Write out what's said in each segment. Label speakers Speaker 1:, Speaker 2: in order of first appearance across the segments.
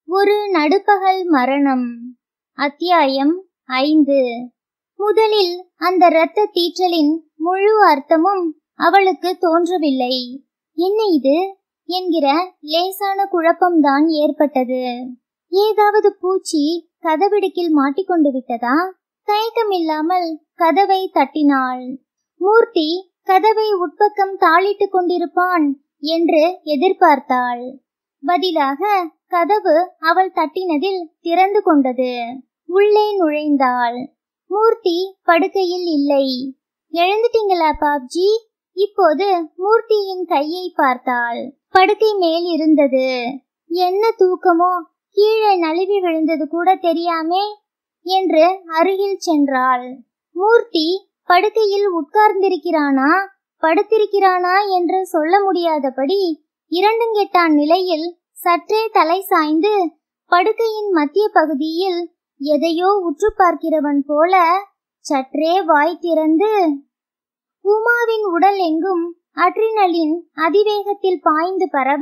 Speaker 1: ஒரு நடுப்பகல் மரணம் அத்தியாயம் ஐந்து முதலில் அந்த இரத்த தீற்றலின் முழு அர்த்தமும் அவளுக்கு தோன்றவில்லை என்ன இது என்கிற லேசான குழப்பம்தான் ஏற்பட்டது ஏதாவது பூச்சி கதவிடுக்கில் மாட்டிக்கொண்டு விட்டதா தயக்கமில்லாமல் கதவை தட்டினாள் மூர்த்தி கதவை உட்பக்கம் தாளிட்டுக் கொண்டிருப்பான் என்று எதிர்பார்த்தாள் பதிலாக கதவு அவள் தட்டினதில் திறந்து கொண்டது உள்ளே நுழைந்தாள் மூர்த்தி படுக்கையில் இல்லை எழுந்துட்டீங்களா பாப்ஜி இப்போது மூர்த்தியின் கையை பார்த்தாள் படுக்கை மேல் இருந்தது என்ன தூக்கமோ கீழே நழுவி விழுந்தது கூட தெரியாமே என்று அருகில் சென்றாள் மூர்த்தி படுக்கையில் உட்கார்ந்திருக்கிறானா படுத்திருக்கிறானா என்று சொல்ல முடியாதபடி இரண்டுங்கெட்டான் நிலையில் சற்றே தலை சாய்ந்து படுக்கையின் மத்திய பகுதியில் எதையோ உற்று பார்க்கிறவன் போல சற்றே வாய் திறந்து உமாவின் உடல் எங்கும் அட்ரினலின் அதிவேகத்தில் பாய்ந்து பரவ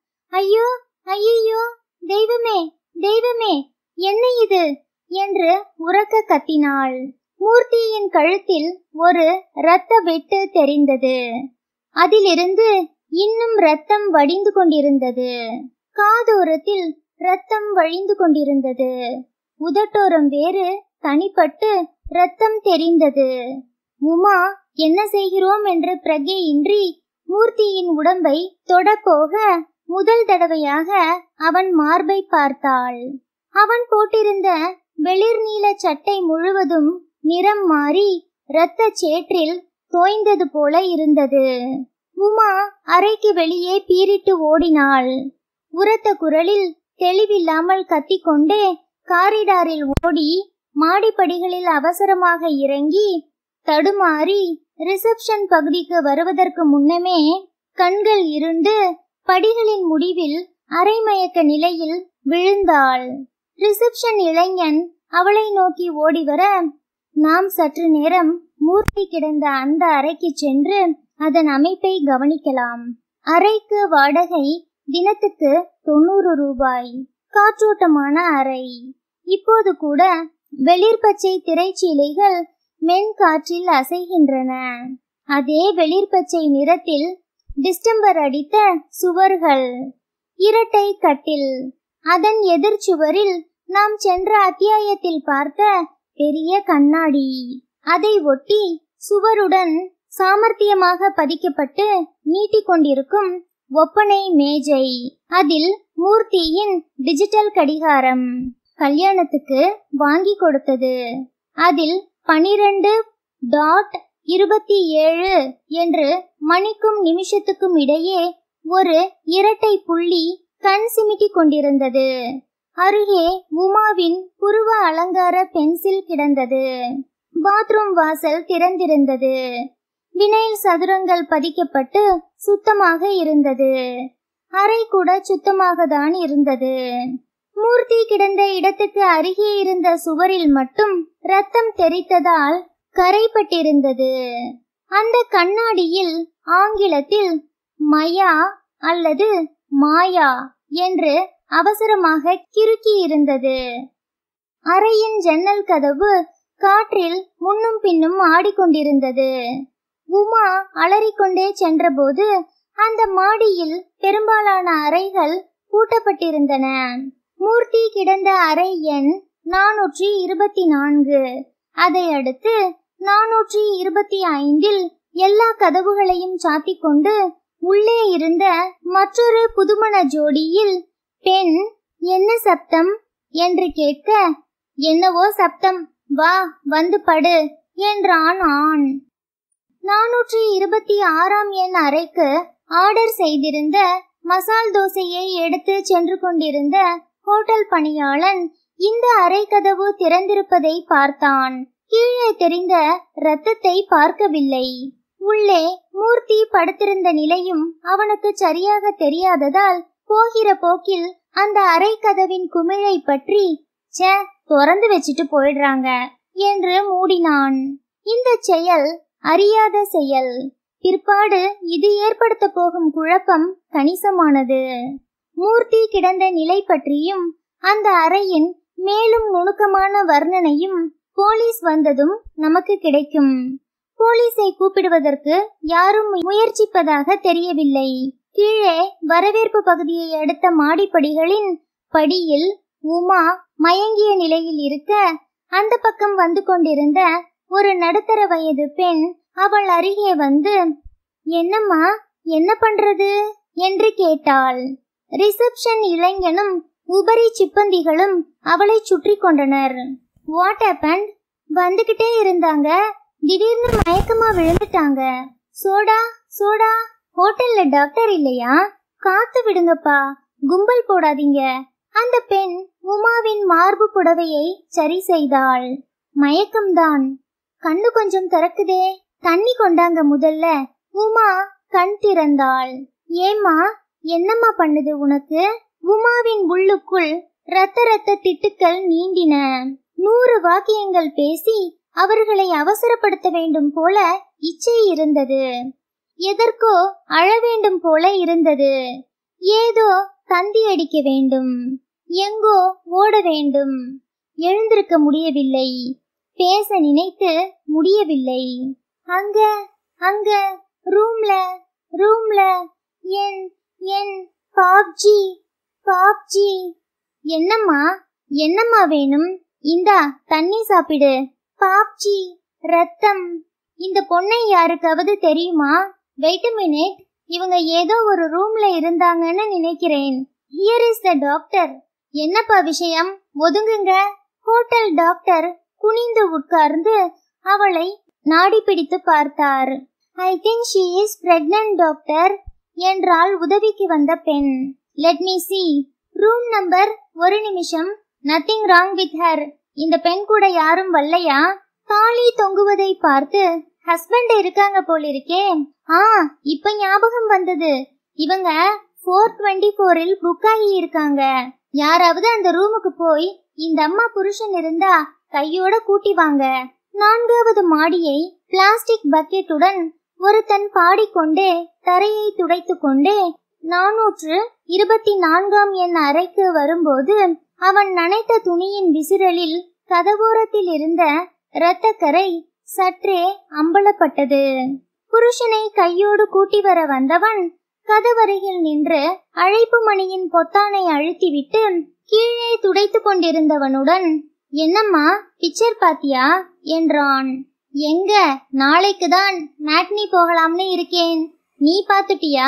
Speaker 1: ஐயோ ஐயோ தெய்வமே தெய்வமே என்ன இது என்று உறக்க கத்தினாள் மூர்த்தியின் கழுத்தில் ஒரு இரத்த வெட்டு தெரிந்தது அதிலிருந்து இன்னும் ரத்தம் வடிந்து கொண்டிருந்தது காதோரத்தில் ரத்தம் வழிந்து கொண்டிருந்தது உதட்டோரம் வேறு தனிப்பட்டு ரத்தம் தெரிந்தது உமா என்ன செய்கிறோம் என்று பிரகையின்றி மூர்த்தியின் உடம்பை தொடப்போக முதல் தடவையாக அவன் மார்பை பார்த்தாள் அவன் போட்டிருந்த வெளிர் நீல சட்டை முழுவதும் நிறம் மாறி இரத்த சேற்றில் தோய்ந்தது போல இருந்தது உமா அறைக்கு வெளியே பீரிட்டு ஓடினாள் உரத்த குரலில் தெளிவில்லாமல் கத்திக்கொண்டே காரிடாரில் ஓடி மாடிப்படிகளில் அவசரமாக இறங்கி தடுமாறி ரிசப்ஷன் பகுதிக்கு வருவதற்கு முன்னமே கண்கள் இருண்டு படிகளின் முடிவில் அரைமயக்க நிலையில் விழுந்தாள் ரிசப்ஷன் இளைஞன் அவளை நோக்கி ஓடி வர நாம் சற்று நேரம் மூர்த்தி கிடந்த அந்த அறைக்கு சென்று அதன் அமைப்பை கவனிக்கலாம் அறைக்கு வாடகை தினத்துக்கு தொண்ணூறு ரூபாய் காற்றோட்டமான அறை இப்போது கூட வெளிர்பச்சை திரைச்சீலைகள் மென் காற்றில் அசைகின்றன அதே வெளிர்பச்சை நிறத்தில் டிஸ்டம்பர் அடித்த சுவர்கள் இரட்டை கட்டில் அதன் எதிர்ச்சுவரில் நாம் சென்ற அத்தியாயத்தில் பார்த்த பெரிய கண்ணாடி அதை ஒட்டி சுவருடன் சாமர்த்தியமாக பதிக்கப்பட்டு நீட்டிக்கொண்டிருக்கும் ஒப்பனை மேஜை அதில் மூர்த்தியின் டிஜிட்டல் கடிகாரம் கல்யாணத்துக்கு வாங்கி கொடுத்தது அதில் பனிரெண்டு டாட் இருபத்தி ஏழு என்று மணிக்கும் நிமிஷத்துக்கும் இடையே ஒரு இரட்டை புள்ளி கண் சிமிட்டி கொண்டிருந்தது அருகே உமாவின் புருவ அலங்கார பென்சில் கிடந்தது பாத்ரூம் வாசல் திறந்திருந்தது வினைல் சதுரங்கள் பதிக்கப்பட்டு சுத்தமாக இருந்தது அறை கூட சுத்தமாக தான் இருந்தது மூர்த்தி கிடந்த இடத்துக்கு அருகே இருந்த சுவரில் மட்டும் ரத்தம் தெரித்ததால் கரைப்பட்டிருந்தது அந்த கண்ணாடியில் ஆங்கிலத்தில் மயா அல்லது மாயா என்று அவசரமாக கிறுக்கி இருந்தது அறையின் ஜன்னல் கதவு காற்றில் முன்னும் பின்னும் ஆடிக்கொண்டிருந்தது உமா அலறிக்கொண்டே சென்றபோது அந்த மாடியில் பெரும்பாலான அறைகள் பூட்டப்பட்டிருந்தன மூர்த்தி கிடந்த அறை எண் நானூற்றி இருபத்தி நான்கு அதை அடுத்து நானூற்றி இருபத்தி ஐந்தில் எல்லா கதவுகளையும் சாத்திக் கொண்டு உள்ளே இருந்த மற்றொரு புதுமண ஜோடியில் பெண் என்ன சப்தம் என்று கேட்க என்னவோ சப்தம் வா வந்து படு என்றான் ஆண் நானூற்றி இருபத்தி ஆறாம் எண் அறைக்கு ஆர்டர் செய்திருந்த மசால் தோசையை எடுத்து சென்று கொண்டிருந்த ஹோட்டல் பணியாளன் இந்த அறை கதவு திறந்திருப்பதை பார்த்தான் கீழே தெரிந்த ரத்தத்தை பார்க்கவில்லை உள்ளே மூர்த்தி படுத்திருந்த நிலையும் அவனுக்கு சரியாக தெரியாததால் போகிற போக்கில் அந்த அறை கதவின் குமிழை பற்றி ச்சே திறந்து வச்சுட்டு போயிடுறாங்க என்று மூடினான் இந்த செயல் அறியாத செயல் பிற்பாடு இது ஏற்படுத்த போகும் குழப்பம் கணிசமானது மூர்த்தி கிடந்த நிலை பற்றியும் அந்த அறையின் மேலும் நுணுக்கமான வர்ணனையும் போலீஸ் வந்ததும் நமக்கு கிடைக்கும் போலீஸை கூப்பிடுவதற்கு யாரும் முயற்சிப்பதாக தெரியவில்லை கீழே வரவேற்பு பகுதியை அடுத்த மாடிப்படிகளின் படியில் உமா மயங்கிய நிலையில் இருக்க அந்த பக்கம் வந்து கொண்டிருந்த ஒரு நடுத்தர வயது பெண் அவள் அருகே வந்து என்னம்மா என்ன பண்றது என்று கேட்டாள் ரிசப்ஷன் இளைஞனும் உபரி சிப்பந்திகளும் அவளை சுற்றி கொண்டனர் வாட் ஹேப்பன் வந்துகிட்டே இருந்தாங்க திடீர்னு மயக்கமா விழுந்துட்டாங்க சோடா சோடா ஹோட்டல்ல டாக்டர் இல்லையா காத்து விடுங்கப்பா கும்பல் போடாதீங்க அந்த பெண் உமாவின் மார்பு புடவையை சரி செய்தாள் மயக்கம்தான் கண்ணு கொஞ்சம் திறக்குதே தண்ணி கொண்டாங்க முதல்ல உமா கண் திறந்தாள் ஏம்மா என்னம்மா பண்ணுது உனக்கு உமாவின் உள்ளுக்குள் ரத்த ரத்த திட்டுக்கள் நீண்டின நூறு வாக்கியங்கள் பேசி அவர்களை அவசரப்படுத்த வேண்டும் போல இச்சை இருந்தது எதற்கோ அழ வேண்டும் போல இருந்தது ஏதோ தந்தி அடிக்க வேண்டும் எங்கோ ஓட வேண்டும் எழுந்திருக்க முடியவில்லை பேச நினைத்து முடியவில்லை அங்க அங்க ரூம்ல ரூம்ல என் என் பாப்ஜி பாப்ஜி என்னம்மா என்னம்மா வேணும் இந்தா தண்ணி சாப்பிடு பாப்ஜி ரத்தம் இந்த பொண்ணை யாருக்காவது தெரியுமா வெயிட் மினிட் இவங்க ஏதோ ஒரு ரூம்ல இருந்தாங்கன்னு நினைக்கிறேன் ஹியர் இஸ் த டாக்டர் என்னப்பா விஷயம் ஒதுங்குங்க ஹோட்டல் டாக்டர் குனிந்து உட்கார்ந்து அவளை நாடி பிடித்து பார்த்தார் I think she is pregnant doctor என்றால் உதவிக்கு வந்த பெண் let me see room number ஒரு நிமிஷம் நத்திங் ராங் வித் ஹர் இந்த பெண் கூட யாரும் வரலையா தாலி தொங்குவதை பார்த்து ஹஸ்பண்ட் இருக்காங்க போலிருக்கே ஆ இப்ப ஞாபகம் வந்தது இவங்க ஃபோர் டுவெண்ட்டி ஃபோரில் புக் ஆகி இருக்காங்க யாராவது அந்த ரூமுக்கு போய் இந்த அம்மா புருஷன் இருந்தா கையோட கூட்டி வாங்க நான்காவது மாடியை பிளாஸ்டிக் பக்கெட்டுடன் ஒருத்தன் பாடிக்கொண்டே தரையை துடைத்து கொண்டே நானூற்று இருபத்தி நான்காம் எண் அறைக்கு வரும்போது அவன் நனைத்த துணியின் விசிறலில் கதவோரத்தில் இருந்த இரத்தக்கரை சற்றே அம்பலப்பட்டது புருஷனை கையோடு கூட்டி வர வந்தவன் கதவருகில் நின்று அழைப்பு மணியின் பொத்தானை அழுத்திவிட்டு கீழே துடைத்து கொண்டிருந்தவனுடன் என்னம்மா பிக்சர் பாத்தியா என்றான் எங்க நாளைக்கு தான் மேட்னி போகலாம்னு இருக்கேன் நீ பாத்துட்டியா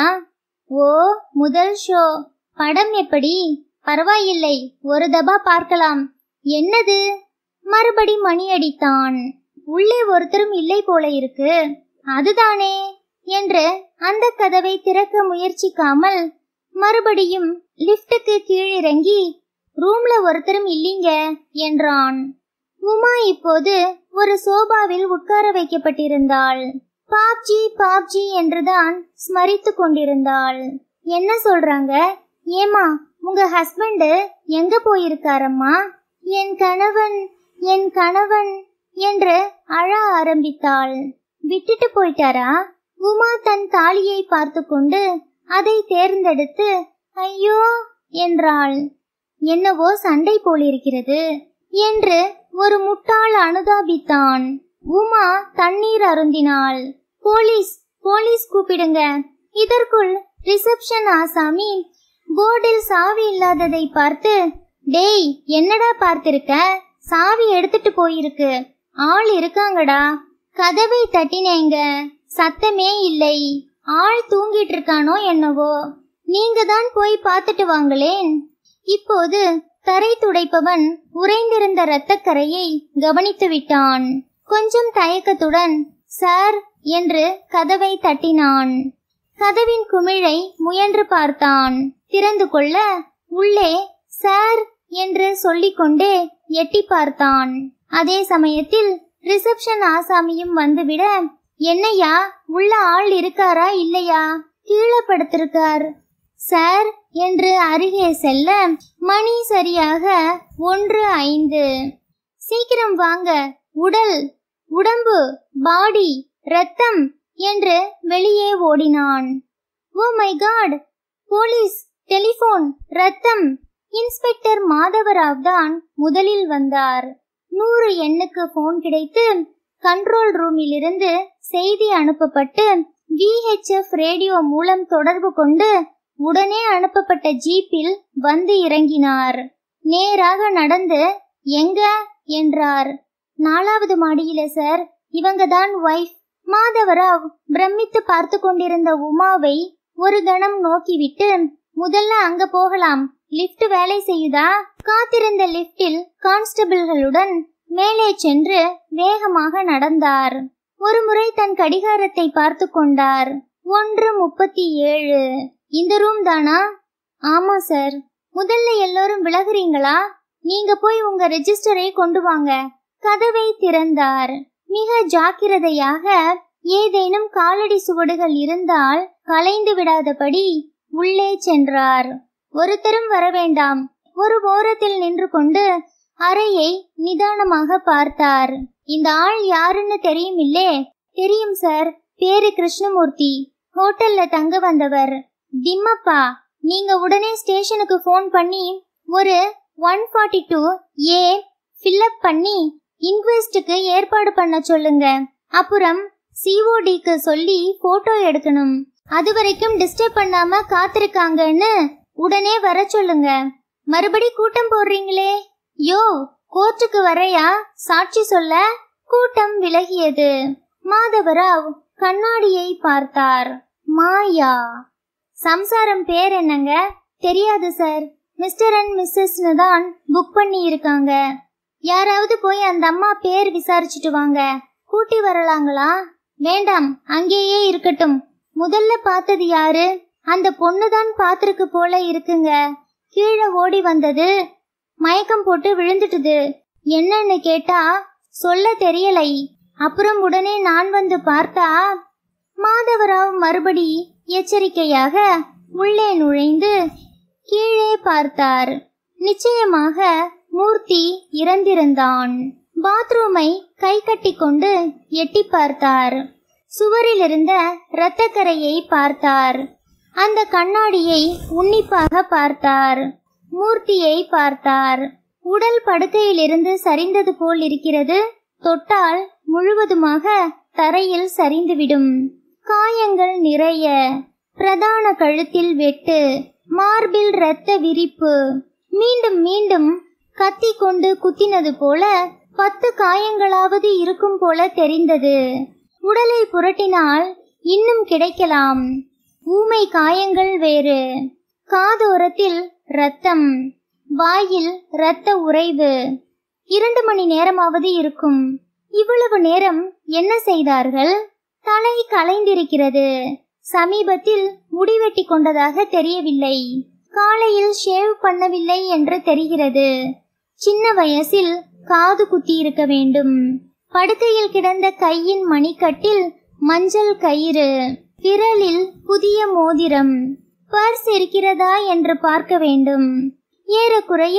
Speaker 1: ஓ முதல் ஷோ படம் எப்படி பரவாயில்லை ஒரு தபா பார்க்கலாம் என்னது மறுபடி மணி அடித்தான் உள்ளே ஒருத்தரும் இல்லை போல இருக்கு அதுதானே என்று அந்த கதவை திறக்க முயற்சிக்காமல் மறுபடியும் லிப்டுக்கு கீழிறங்கி ரூம்ல ஒருத்தரும் இல்லீங்க என்றான் உமா இப்போது ஒரு சோபாவில் உட்கார வைக்கப்பட்டிருந்தாள் பாப்ஜி பாப்ஜி என்றுதான் ஸ்மரித்து கொண்டிருந்தாள் என்ன சொல்றாங்க ஏமா உங்க ஹஸ்பண்ட் எங்க போயிருக்காரம்மா என் கணவன் என் கணவன் என்று அழ ஆரம்பித்தாள் விட்டுட்டு போயிட்டாரா உமா தன் தாலியை பார்த்து கொண்டு அதை தேர்ந்தெடுத்து ஐயோ என்றாள் என்னவோ சண்டை போலிருக்கிறது என்று ஒரு முட்டாள் அனுதாபித்தான் உமா தண்ணீர் அருந்தினாள் போலீஸ் போலீஸ் கூப்பிடுங்க இதற்குள் ரிசப்ஷன் ஆசாமி போர்டில் சாவி இல்லாததை பார்த்து டேய் என்னடா பார்த்திருக்க சாவி எடுத்துட்டு போயிருக்கு ஆள் இருக்காங்கடா கதவை தட்டினேங்க சத்தமே இல்லை ஆள் தூங்கிட்டு இருக்கானோ என்னவோ நீங்க தான் போய் பார்த்துட்டு வாங்களேன் இப்போது தரை துடைப்பவன் உறைந்திருந்த இரத்தக்கரையை கவனித்து விட்டான் கொஞ்சம் தயக்கத்துடன் சார் என்று கதவை தட்டினான் கதவின் குமிழை முயன்று பார்த்தான் திறந்து கொள்ள உள்ளே சார் என்று சொல்லிக்கொண்டே எட்டி பார்த்தான் அதே சமயத்தில் ரிசப்ஷன் ஆசாமியும் வந்துவிட என்னையா உள்ள ஆள் இருக்காரா இல்லையா கீழே படுத்திருக்கார் சார் என்று அருகே செல்ல மணி சரியாக ஒன்று ஐந்து சீக்கிரம் வாங்க உடல் உடம்பு பாடி ரத்தம் என்று வெளியே ஓடினான் oh my God police telephone ரத்தம் இன்ஸ்பெக்டர் மாதவராவ் தான் முதலில் வந்தார் நூறு எண்ணுக்கு போன் கிடைத்து கண்ட்ரோல் ரூமில் இருந்து செய்தி அனுப்பப்பட்டு விஹெச்எஃப் ரேடியோ மூலம் தொடர்பு கொண்டு உடனே அனுப்பப்பட்ட ஜீப்பில் வந்து இறங்கினார் நேராக நடந்து எங்க என்றார் நாலாவது மாடியில சார் இவங்க தான் ஒய்ஃப் மாதவராவ் பிரமித்து பார்த்து கொண்டிருந்த உமாவை ஒரு கணம் நோக்கிவிட்டு முதல்ல அங்க போகலாம் லிஃப்ட் வேலை செய்யுதா காத்திருந்த லிஃப்டில் கான்ஸ்டபிள்களுடன் மேலே சென்று வேகமாக நடந்தார் ஒரு முறை தன் கடிகாரத்தை பார்த்து கொண்டார் ஒன்று முப்பத்தி ஏழு இந்த ரூம் தானா ஆமா சார் முதல்ல எல்லோரும் விலகுறீங்களா நீங்க போய் உங்க ரெஜிஸ்டரை கொண்டு வாங்க கதவை திறந்தார் மிக ஜாக்கிரதையாக ஏதேனும் காலடி சுவடுகள் இருந்தால் கலைந்து விடாதபடி உள்ளே சென்றார் ஒருத்தரும் வர வேண்டாம் ஒரு ஓரத்தில் நின்று கொண்டு அறையை நிதானமாக பார்த்தார் இந்த ஆள் யாருன்னு தெரியுமில்லே தெரியும் சார் பேரு கிருஷ்ணமூர்த்தி ஹோட்டல்ல தங்க வந்தவர் திம்மப்பா நீங்க உடனே ஸ்டேஷனுக்கு ஃபோன் பண்ணி ஒரு one forty two A fill up பண்ணி இன்குவெஸ்டுக்கு ஏற்பாடு பண்ண சொல்லுங்க அப்புறம் சிஓடிக்கு சொல்லி போட்டோ எடுக்கணும் அது வரைக்கும் டிஸ்டர்ப் பண்ணாம காத்திருக்காங்கன்னு உடனே வர சொல்லுங்க மறுபடி கூட்டம் போடுறீங்களே யோ கோர்ட்டுக்கு வரையா சாட்சி சொல்ல கூட்டம் விலகியது மாதவராவ் கண்ணாடியை பார்த்தார் மாயா சம்சாரம் பேர் என்னங்க தெரியாது சார் மிஸ்டர் அண்ட் மிஸ்ஸஸ்னு தான் புக் பண்ணி இருக்காங்க யாராவது போய் அந்த அம்மா பேர் விசாரிச்சுட்டு வாங்க கூட்டி வரலாங்களா வேண்டாம் அங்கேயே இருக்கட்டும் முதல்ல பார்த்தது யாரு அந்த பொண்ணு தான் பார்த்திருக்கு போல இருக்குங்க கீழே ஓடி வந்தது மயக்கம் போட்டு விழுந்துட்டுது என்னன்னு கேட்டா சொல்ல தெரியலை அப்புறம் உடனே நான் வந்து பார்த்தா மாதவராவ் மறுபடி எச்சரிக்கையாக உள்ளே நுழைந்து கீழே பார்த்தார் நிச்சயமாக மூர்த்தி இறந்திருந்தான் பாத்ரூமை கை கட்டி கொண்டு எட்டி பார்த்தார் சுவரில் இருந்த இரத்தக்கரையை பார்த்தார் அந்த கண்ணாடியை உன்னிப்பாக பார்த்தார் மூர்த்தியை பார்த்தார் உடல் படுக்கையிலிருந்து சரிந்தது போல் இருக்கிறது தொட்டால் முழுவதுமாக தரையில் சரிந்துவிடும் காயங்கள் நிறைய பிரதான கழுத்தில் வெட்டு மார்பில் இரத்த விரிப்பு மீண்டும் மீண்டும் கத்தி கொண்டு குத்தினது போல பத்து காயங்களாவது இருக்கும் போல தெரிந்தது உடலை புரட்டினால் இன்னும் கிடைக்கலாம் ஊமை காயங்கள் வேறு காதோரத்தில் ரத்தம் வாயில் இரத்த உறைவு இரண்டு மணி நேரமாவது இருக்கும் இவ்வளவு நேரம் என்ன செய்தார்கள் தலை கலைந்திருக்கிறது சமீபத்தில் முடிவெட்டி கொண்டதாக தெரியவில்லை காலையில் ஷேவ் பண்ணவில்லை என்று தெரிகிறது சின்ன வயசில் காது குத்தியிருக்க வேண்டும் படுக்கையில் கிடந்த கையின் மணிக்கட்டில் மஞ்சள் கயிறு விரலில் புதிய மோதிரம் பர்ஸ் இருக்கிறதா என்று பார்க்க வேண்டும் ஏறக்குறைய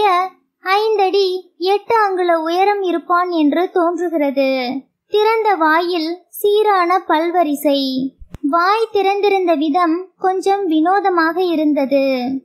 Speaker 1: ஐந்தடி எட்டு அங்குல உயரம் இருப்பான் என்று தோன்றுகிறது திறந்த வாயில் சீரான பல்வரிசை வாய் திறந்திருந்த விதம் கொஞ்சம் வினோதமாக இருந்தது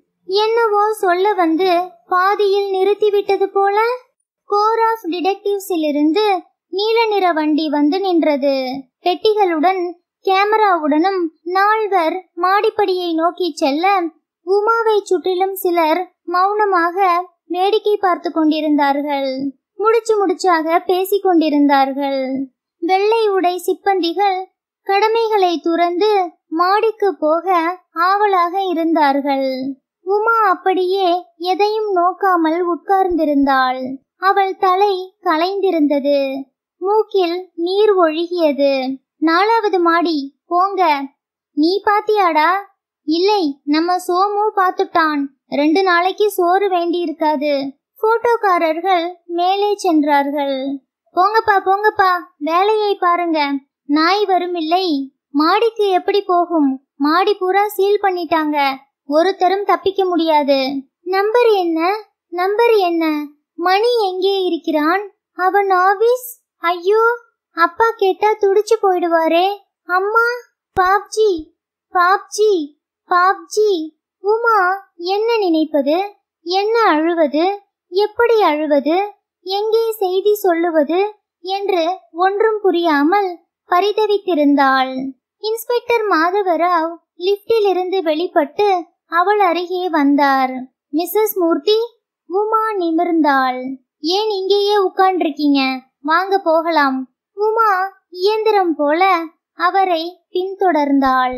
Speaker 1: என்னவோ சொல்ல வந்து பாதியில் நிறுத்திவிட்டது போல கோர் ஆஃப் டிடெக்டிவ்ஸிலிருந்து நீல நிற வண்டி வந்து நின்றது பெட்டிகளுடன் கேமராவுடனும் நால்வர் மாடிப்படியை நோக்கி செல்ல உமாவை சுற்றிலும் சிலர் மௌனமாக வேடிக்கை பார்த்து கொண்டிருந்தார்கள் முடிச்சு முடிச்சாக பேசிக் கொண்டிருந்தார்கள் வெள்ளை உடை சிப்பந்திகள் கடமைகளை துறந்து மாடிக்கு போக ஆவலாக இருந்தார்கள் உமா அப்படியே எதையும் நோக்காமல் உட்கார்ந்திருந்தாள் அவள் தலை கலைந்திருந்தது மூக்கில் நீர் ஒழுகியது நாலாவது மாடி போங்க நீ பாத்தியாடா இல்லை நம்ம சோமு பார்த்துட்டான் ரெண்டு நாளைக்கு சோறு வேண்டி இருக்காது போட்டோக்காரர்கள் மேலே சென்றார்கள் போங்கப்பா போங்கப்பா வேலையை பாருங்க நாய் வரும் இல்லை மாடிக்கு எப்படி போகும் மாடி பூரா சீல் பண்ணிட்டாங்க ஒருத்தரும் தப்பிக்க முடியாது நம்பர் என்ன நம்பர் என்ன மணி எங்கே இருக்கிறான் அவன் ஆபீஸ் ஐயோ அப்பா கேட்டா துடிச்சு போயிடுவாரே அம்மா பாப்ஜி பாப்ஜி பாப்ஜி உமா என்ன நினைப்பது என்ன அழுவது எப்படி அழுவது எங்கே செய்தி சொல்லுவது என்று ஒன்றும் புரியாமல் பரிதவித்திருந்தாள் இன்ஸ்பெக்டர் மாதவராவ் லிப்டில் இருந்து வெளிப்பட்டு அவள் அருகே வந்தார் மிஸ்ஸஸ் மூர்த்தி உமா நிமிர்ந்தாள் ஏன் இங்கேயே உட்கார்ந்திருக்கீங்க வாங்க போகலாம் உமா இயந்திரம் போல அவரை பின்தொடர்ந்தாள்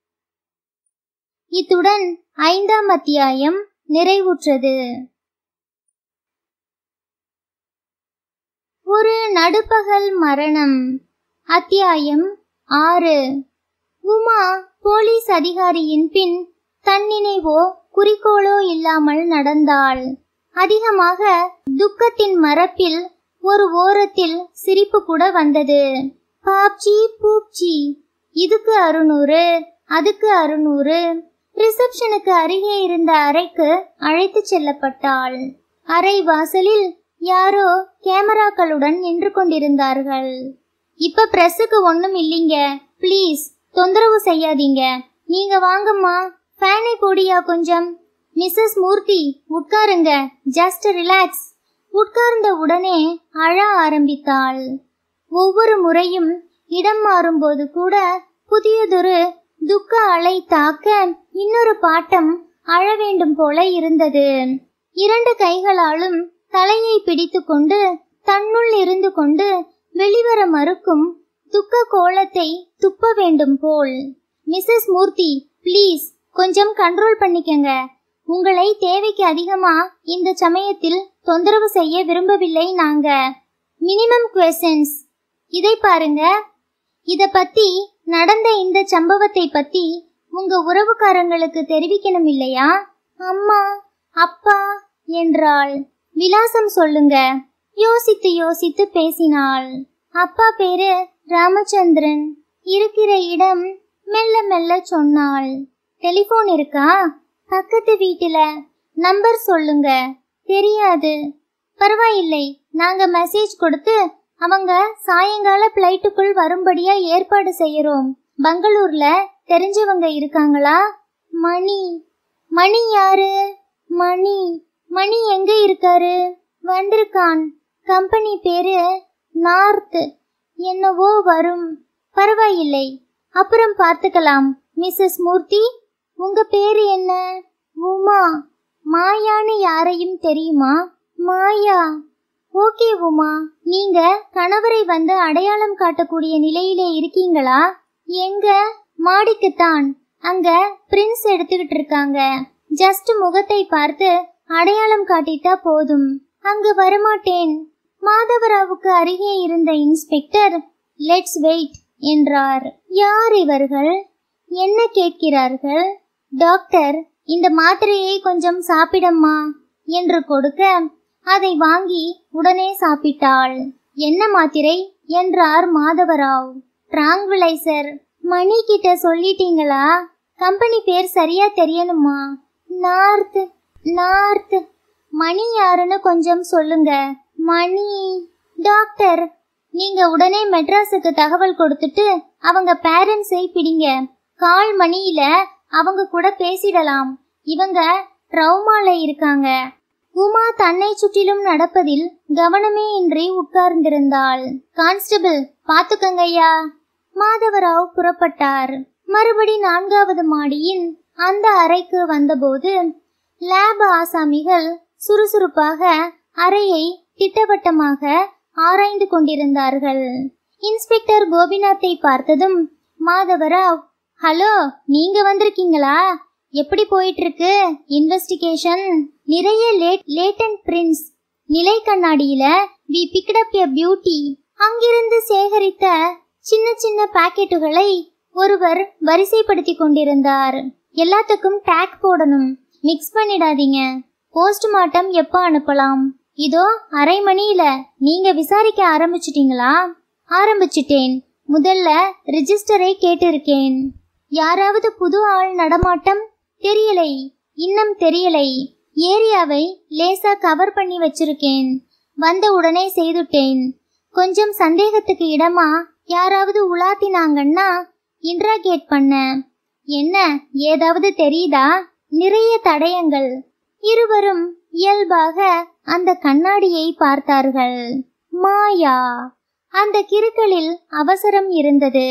Speaker 1: இத்துடன் ஐந்தாம் அத்தியாயம் நிறைவுற்றது ஒரு நடுப்பகல் மரணம் அத்தியாயம் ஆறு உமா போலீஸ் அதிகாரியின் பின் தன்னினைவோ குறிக்கோளோ இல்லாமல் நடந்தாள் அதிகமாக துக்கத்தின் மரப்பில் ஒரு ஓரத்தில் சிரிப்பு கூட வந்தது பாப்ஜி பூப்ஜி இதுக்கு அறுநூறு அதுக்கு அறுநூறு ரிசப்ஷனுக்கு அருகே இருந்த அறைக்கு அழைத்துச் செல்லப்பட்டாள் அறை வாசலில் யாரோ கேமராக்களுடன் நின்று கொண்டிருந்தார்கள் இப்ப பிரஸுக்கு ஒண்ணும் இல்லைங்க ப்ளீஸ் தொந்தரவு செய்யாதீங்க நீங்க வாங்கம்மா ஃபேனை போடியா கொஞ்சம் மிஸ்ஸஸ் மூர்த்தி உட்காருங்க ஜஸ்ட் ரிலாக்ஸ் உட்கார்ந்த உடனே அழ ஆரம்பித்தாள் ஒவ்வொரு முறையும் இடம் மாறும்போது கூட புதியதொரு துக்க அலை தாக்க இன்னொரு பாட்டம் அழ வேண்டும் போல இருந்தது இரண்டு கைகளாலும் தலையை பிடித்துக்கொண்டு தன்னுள் இருந்து கொண்டு வெளிவர மறுக்கும் துக்க கோலத்தை துப்ப வேண்டும் போல் மிஸ்ஸஸ் மூர்த்தி ப்ளீஸ் கொஞ்சம் கண்ட்ரோல் பண்ணிக்கங்க உங்களை தேவைக்கு அதிகமா இந்த சமயத்தில் தொந்தரவு செய்ய விரும்பவில்லை நாங்க மினிமம் கொஸ்டின்ஸ் இதை பாருங்க இத பத்தி நடந்த இந்த சம்பவத்தை பத்தி உங்க உறவுக்காரங்களுக்கு தெரிவிக்கணும் இல்லையா அம்மா அப்பா என்றாள் விலாசம் சொல்லுங்க யோசித்து யோசித்து பேசினாள் அப்பா பேரு ராமச்சந்திரன் இருக்கிற இடம் மெல்ல மெல்ல சொன்னாள் டெலிபோன் இருக்கா பக்கத்து வீட்டுல நம்பர் சொல்லுங்க தெரியாது பரவாயில்லை நாங்க மெசேஜ் கொடுத்து அவங்க சாயங்கால பிளைட்டுக்குள் வரும்படியா ஏற்பாடு செய்யறோம் பெங்களூர்ல தெரிஞ்சவங்க இருக்காங்களா மணி மணி யாரு மணி மணி எங்க இருக்காரு வந்திருக்கான் கம்பெனி பேரு நார்த் என்னவோ வரும் பரவாயில்லை அப்புறம் பார்த்துக்கலாம் மிஸ்ஸஸ் மூர்த்தி உங்க பேரு என்ன உமா மாயான்னு யாரையும் தெரியுமா மாயா ஓகே உமா நீங்க கணவரை வந்து அடையாளம் காட்டக்கூடிய நிலையிலே இருக்கீங்களா எங்க மாடிக்குத்தான் அங்க பிரின்ஸ் எடுத்துக்கிட்டு இருக்காங்க ஜஸ்ட் முகத்தை பார்த்து அடையாளம் காட்டிட்டா போதும் அங்கு வரமாட்டேன் மாதவராவுக்கு அருகே இருந்த இன்ஸ்பெக்டர் லெட்ஸ் வெயிட் என்றார் யார் இவர்கள் என்ன கேட்கிறார்கள் டாக்டர் இந்த மாத்திரையை கொஞ்சம் சாப்பிடம்மா என்று கொடுக்க அதை வாங்கி உடனே சாப்பிட்டாள் என்ன மாத்திரை என்றார் மாதவராவ் டிராங்குலைசர் மணி கிட்ட சொல்லிட்டீங்களா கம்பெனி பேர் சரியா தெரியணுமா நார்த் நார்த் மணி யாருன்னு கொஞ்சம் சொல்லுங்க மணி டாக்டர் நீங்க உடனே மெட்ராஸுக்கு தகவல் கொடுத்துட்டு அவங்க பேரண்ட்ஸை பிடிங்க கால் மணியில அவங்க கூட பேசிடலாம் இவங்க ட்ரௌமால இருக்காங்க உமா தன்னை சுற்றிலும் நடப்பதில் கவனமே இன்றி உட்கார்ந்திருந்தாள் கான்ஸ்டபிள் பாத்துக்கங்கய்யா மாதவராவ் புறப்பட்டார் மறுபடி நான்காவது மாடியின் அந்த அறைக்கு வந்தபோது லேப் ஆசாமிகள் சுறுசுறுப்பாக அறையை திட்டவட்டமாக ஆராய்ந்து கொண்டிருந்தார்கள் இன்ஸ்பெக்டர் கோபிநாத்தை பார்த்ததும் மாதவராவ் ஹலோ நீங்க வந்திருக்கீங்களா எப்படி போயிட்டு இருக்கு இன்வெஸ்டிகேஷன் நிறைய லேட் லேட்டன்ட் பிரின்ஸ் நிலை கண்ணாடியில வி பிக்டப் எ பியூட்டி அங்கிருந்து சேகரித்த சின்ன சின்ன பாக்கெட்டுகளை ஒருவர் வரிசைப்படுத்தி கொண்டிருந்தார் எல்லாத்துக்கும் டேக் போடணும் மிக்ஸ் பண்ணிடாதீங்க போஸ்ட்மார்ட்டம் எப்போ அனுப்பலாம் இதோ அரை மணியில நீங்க விசாரிக்க ஆரம்பிச்சிட்டீங்களா ஆரம்பிச்சிட்டேன் முதல்ல ரிஜிஸ்டரை கேட்டிருக்கேன் யாராவது புது ஆள் நடமாட்டம் தெரியலை இன்னும் தெரியலை ஏரியாவை லேசா கவர் பண்ணி வச்சிருக்கேன் வந்த உடனே செய்துட்டேன் கொஞ்சம் சந்தேகத்துக்கு இடமா யாராவது உலாத்தினாங்கன்னா இன்ட்ராகேட் பண்ண என்ன ஏதாவது தெரியுதா நிறைய தடயங்கள் இருவரும் இயல்பாக அந்த கண்ணாடியை பார்த்தார்கள் மாயா அந்த கிறுக்களில் அவசரம் இருந்தது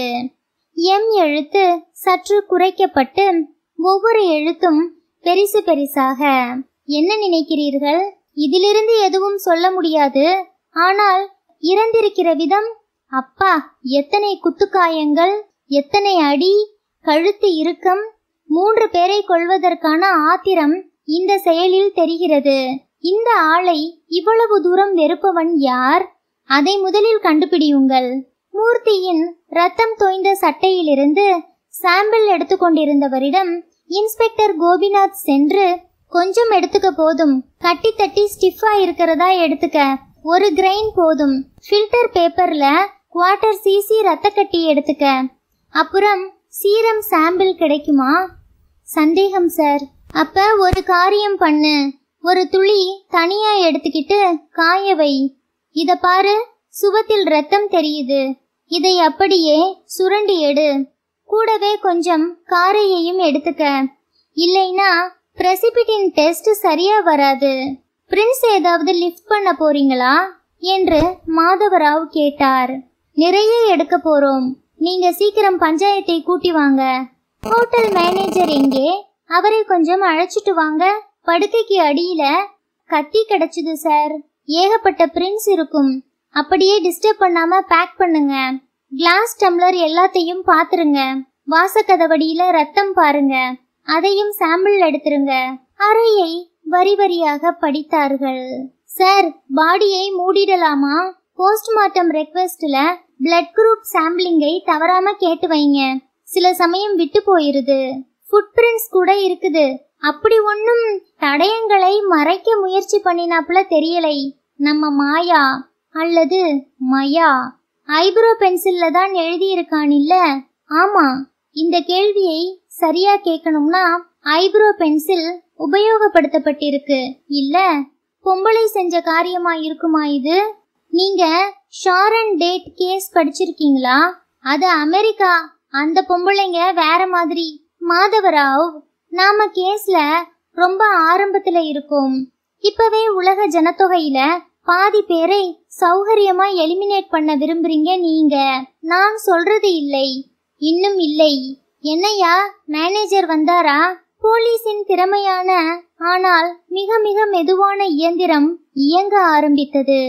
Speaker 1: எம் எழுத்து சற்று குறைக்கப்பட்டு ஒவ்வொரு எழுத்தும் பெரிசு பெரிசாக என்ன நினைக்கிறீர்கள் இதிலிருந்து எதுவும் சொல்ல முடியாது ஆனால் இறந்திருக்கிற விதம் அப்பா எத்தனை குத்துக்காயங்கள் எத்தனை அடி கழுத்து இறுக்கம் மூன்று பேரை கொள்வதற்கான ஆத்திரம் இந்த செயலில் தெரிகிறது இந்த ஆளை இவ்வளவு தூரம் வெறுப்பவன் யார் அதை முதலில் கண்டுபிடியுங்கள் மூர்த்தியின் ரத்தம் தோய்ந்த சட்டையிலிருந்து சாம்பிள் எடுத்துக்கொண்டிருந்தவரிடம் இன்ஸ்பெக்டர் கோபிநாத் சென்று கொஞ்சம் எடுத்துக்க போதும் கட்டி தட்டி ஸ்டிஃபா இருக்கிறதா எடுத்துக்க ஒரு கிரைன் போதும் ஃபில்டர் பேப்பர்ல குவார்ட்டர் சிசி ரத்த கட்டி எடுத்துக்க அப்புறம் சீரம் சாம்பிள் கிடைக்குமா சந்தேகம் சார் அப்ப ஒரு காரியம் பண்ணு ஒரு துளி தனியா எடுத்துக்கிட்டு காய வை இத பாரு சுவத்தில் ரத்தம் தெரியுது இதை அப்படியே சுரண்டி எடு கூடவே கொஞ்சம் காரையையும் எடுத்துக்க இல்லைனா பிரசிபிட்டின் டெஸ்ட் சரியா வராது பிரின்ஸ் ஏதாவது லிஃப்ட் பண்ண போறீங்களா என்று மாதவராவ் கேட்டார் நிறைய எடுக்க போறோம் நீங்க சீக்கிரம் பஞ்சாயத்தை கூட்டி வாங்க ஹோட்டல் மேனேஜர் எங்கே அவரை கொஞ்சம் அழைச்சிட்டு வாங்க படுக்கைக்கு அடியில கத்தி கிடைச்சது சார் ஏகப்பட்ட பிரின்ஸ் இருக்கும் அப்படியே டிஸ்டர்ப் பண்ணாம பேக் பண்ணுங்க கிளாஸ் டம்ளர் எல்லாத்தையும் பாத்துருங்க வாசக்கதவடியில ரத்தம் பாருங்க அதையும் சாம்பிள் எடுத்துருங்க அறையை வரி வரியாக படித்தார்கள் சார் பாடியை மூடிடலாமா போஸ்ட்மார்ட்டம் ரெக்வெஸ்ட்ல பிளட் குரூப் சாம்பிளிங்கை தவறாம கேட்டு வைங்க சில சமயம் விட்டு போயிருது ஃபுட் பிரிண்ட்ஸ் கூட இருக்குது அப்படி ஒண்ணும் தடயங்களை மறைக்க முயற்சி பண்ணினாப்புல தெரியலை நம்ம மாயா அல்லது மயா ஐப்ரோ பென்சில்ல தான் எழுதியிருக்கான் இல்ல ஆமா இந்த கேள்வியை சரியா கேட்கணும்னா ஐப்ரோ பென்சில் உபயோகப்படுத்தப்பட்டிருக்கு இல்ல பொம்பளை செஞ்ச காரியமா இருக்குமா இது நீங்க ஷாரன் டேட் கேஸ் படிச்சிருக்கீங்களா அது அமெரிக்கா அந்த பொம்பளைங்க வேற மாதிரி மாதவராவ் நாம கேஸ்ல ரொம்ப ஆரம்பத்துல இருக்கோம் இப்பவே உலக ஜனத்தொகையில பாதி பேரை சௌகரியமா எலிமினேட் பண்ண விரும்புறீங்க நீங்க நான் சொல்றது இல்லை இன்னும் இல்லை என்னையா மேனேஜர் வந்தாரா போலீஸின் திறமையான ஆனால் மிக மிக மெதுவான இயந்திரம் இயங்க ஆரம்பித்தது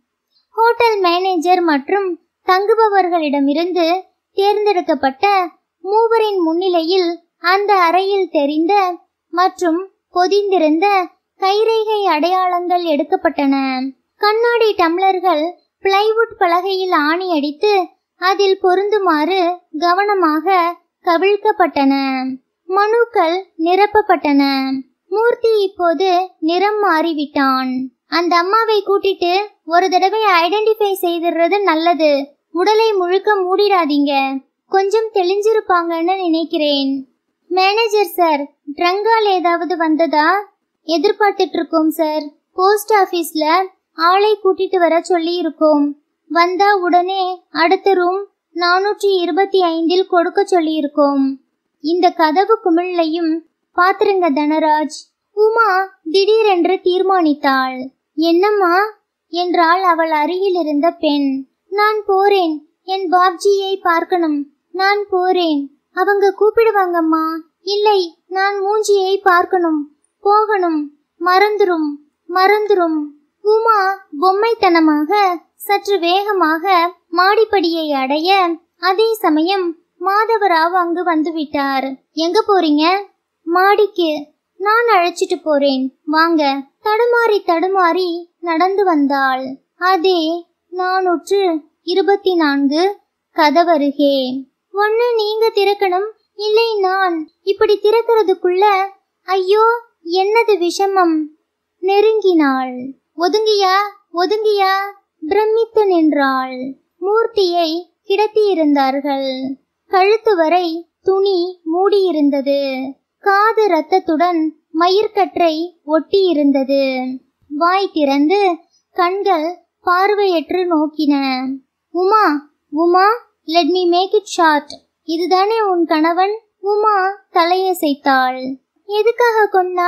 Speaker 1: ஹோட்டல் மேனேஜர் மற்றும் தங்குபவர்களிடமிருந்து தேர்ந்தெடுக்கப்பட்ட மூவரின் முன்னிலையில் அந்த அறையில் தெரிந்த மற்றும் பொதிந்திருந்த கைரேகை அடையாளங்கள் எடுக்கப்பட்டன கண்ணாடி டம்ளர்கள் பிளைவுட் பலகையில் ஆணி அடித்து அதில் பொருந்துமாறு கவனமாக கவிழ்க்கப்பட்டன மனுக்கள் நிரப்பப்பட்டன மூர்த்தி இப்போது நிறம் மாறிவிட்டான் அந்த அம்மாவை கூட்டிட்டு ஒரு தடவை ஐடென்டிஃபை செய்திடுறது நல்லது உடலை முழுக்க மூடிடாதீங்க கொஞ்சம் தெளிஞ்சிருப்பாங்கன்னு நினைக்கிறேன் மேனேஜர் சார் ட்ரங்கால் ஏதாவது வந்ததா எதிர்பார்த்துட்டு இருக்கோம் சார் போஸ்ட் ஆபீஸ்ல ஆளை கூட்டிட்டு வர சொல்லி இருக்கோம் வந்தா உடனே அடுத்த ரூம் நானூற்றி இருபத்தி ஐந்தில் கொடுக்க சொல்லி இருக்கோம் இந்த கதவு குமிழ்லையும் பாத்துருங்க தனராஜ் உமா திடீரென்று தீர்மானித்தாள் என்னம்மா என்றாள் அவள் அருகில் இருந்த பெண் நான் போறேன் என் பாப்ஜியை பார்க்கணும் நான் போறேன் அவங்க கூப்பிடுவாங்கம்மா இல்லை நான் மூஞ்சியை பார்க்கணும் போகணும் மறந்துரும் மறந்துரும் உமா பொம்மைத்தனமாக சற்று வேகமாக மாடிப்படியை அடைய அதே சமயம் மாதவராவ் அங்கு வந்துவிட்டார் எங்க போறீங்க மாடிக்கு நான் அழைச்சிட்டு போறேன் வாங்க தடுமாறி தடுமாறி நடந்து வந்தாள் அதே நானூற்று இருபத்தி நான்கு கதவருகே ஒண்ணு நீங்க திறக்கணும் இல்லை நான் இப்படி திறக்கிறதுக்குள்ள ஐயோ என்னது விஷமம் நெருங்கினாள் ஒதுங்கியா ஒதுங்கியா பிரமித்து நின்றாள் மூர்த்தியை கிடத்தியிருந்தார்கள் கழுத்து வரை துணி மூடியிருந்தது காது ரத்தத்துடன் மயிர்கற்றை ஒட்டியிருந்தது வாய் திறந்து கண்கள் பார்வையற்று நோக்கின Uma Uma let me make it short இதுதானே உன் கணவன் உமா தலையசைத்தாள் எதுக்காக கொன்னா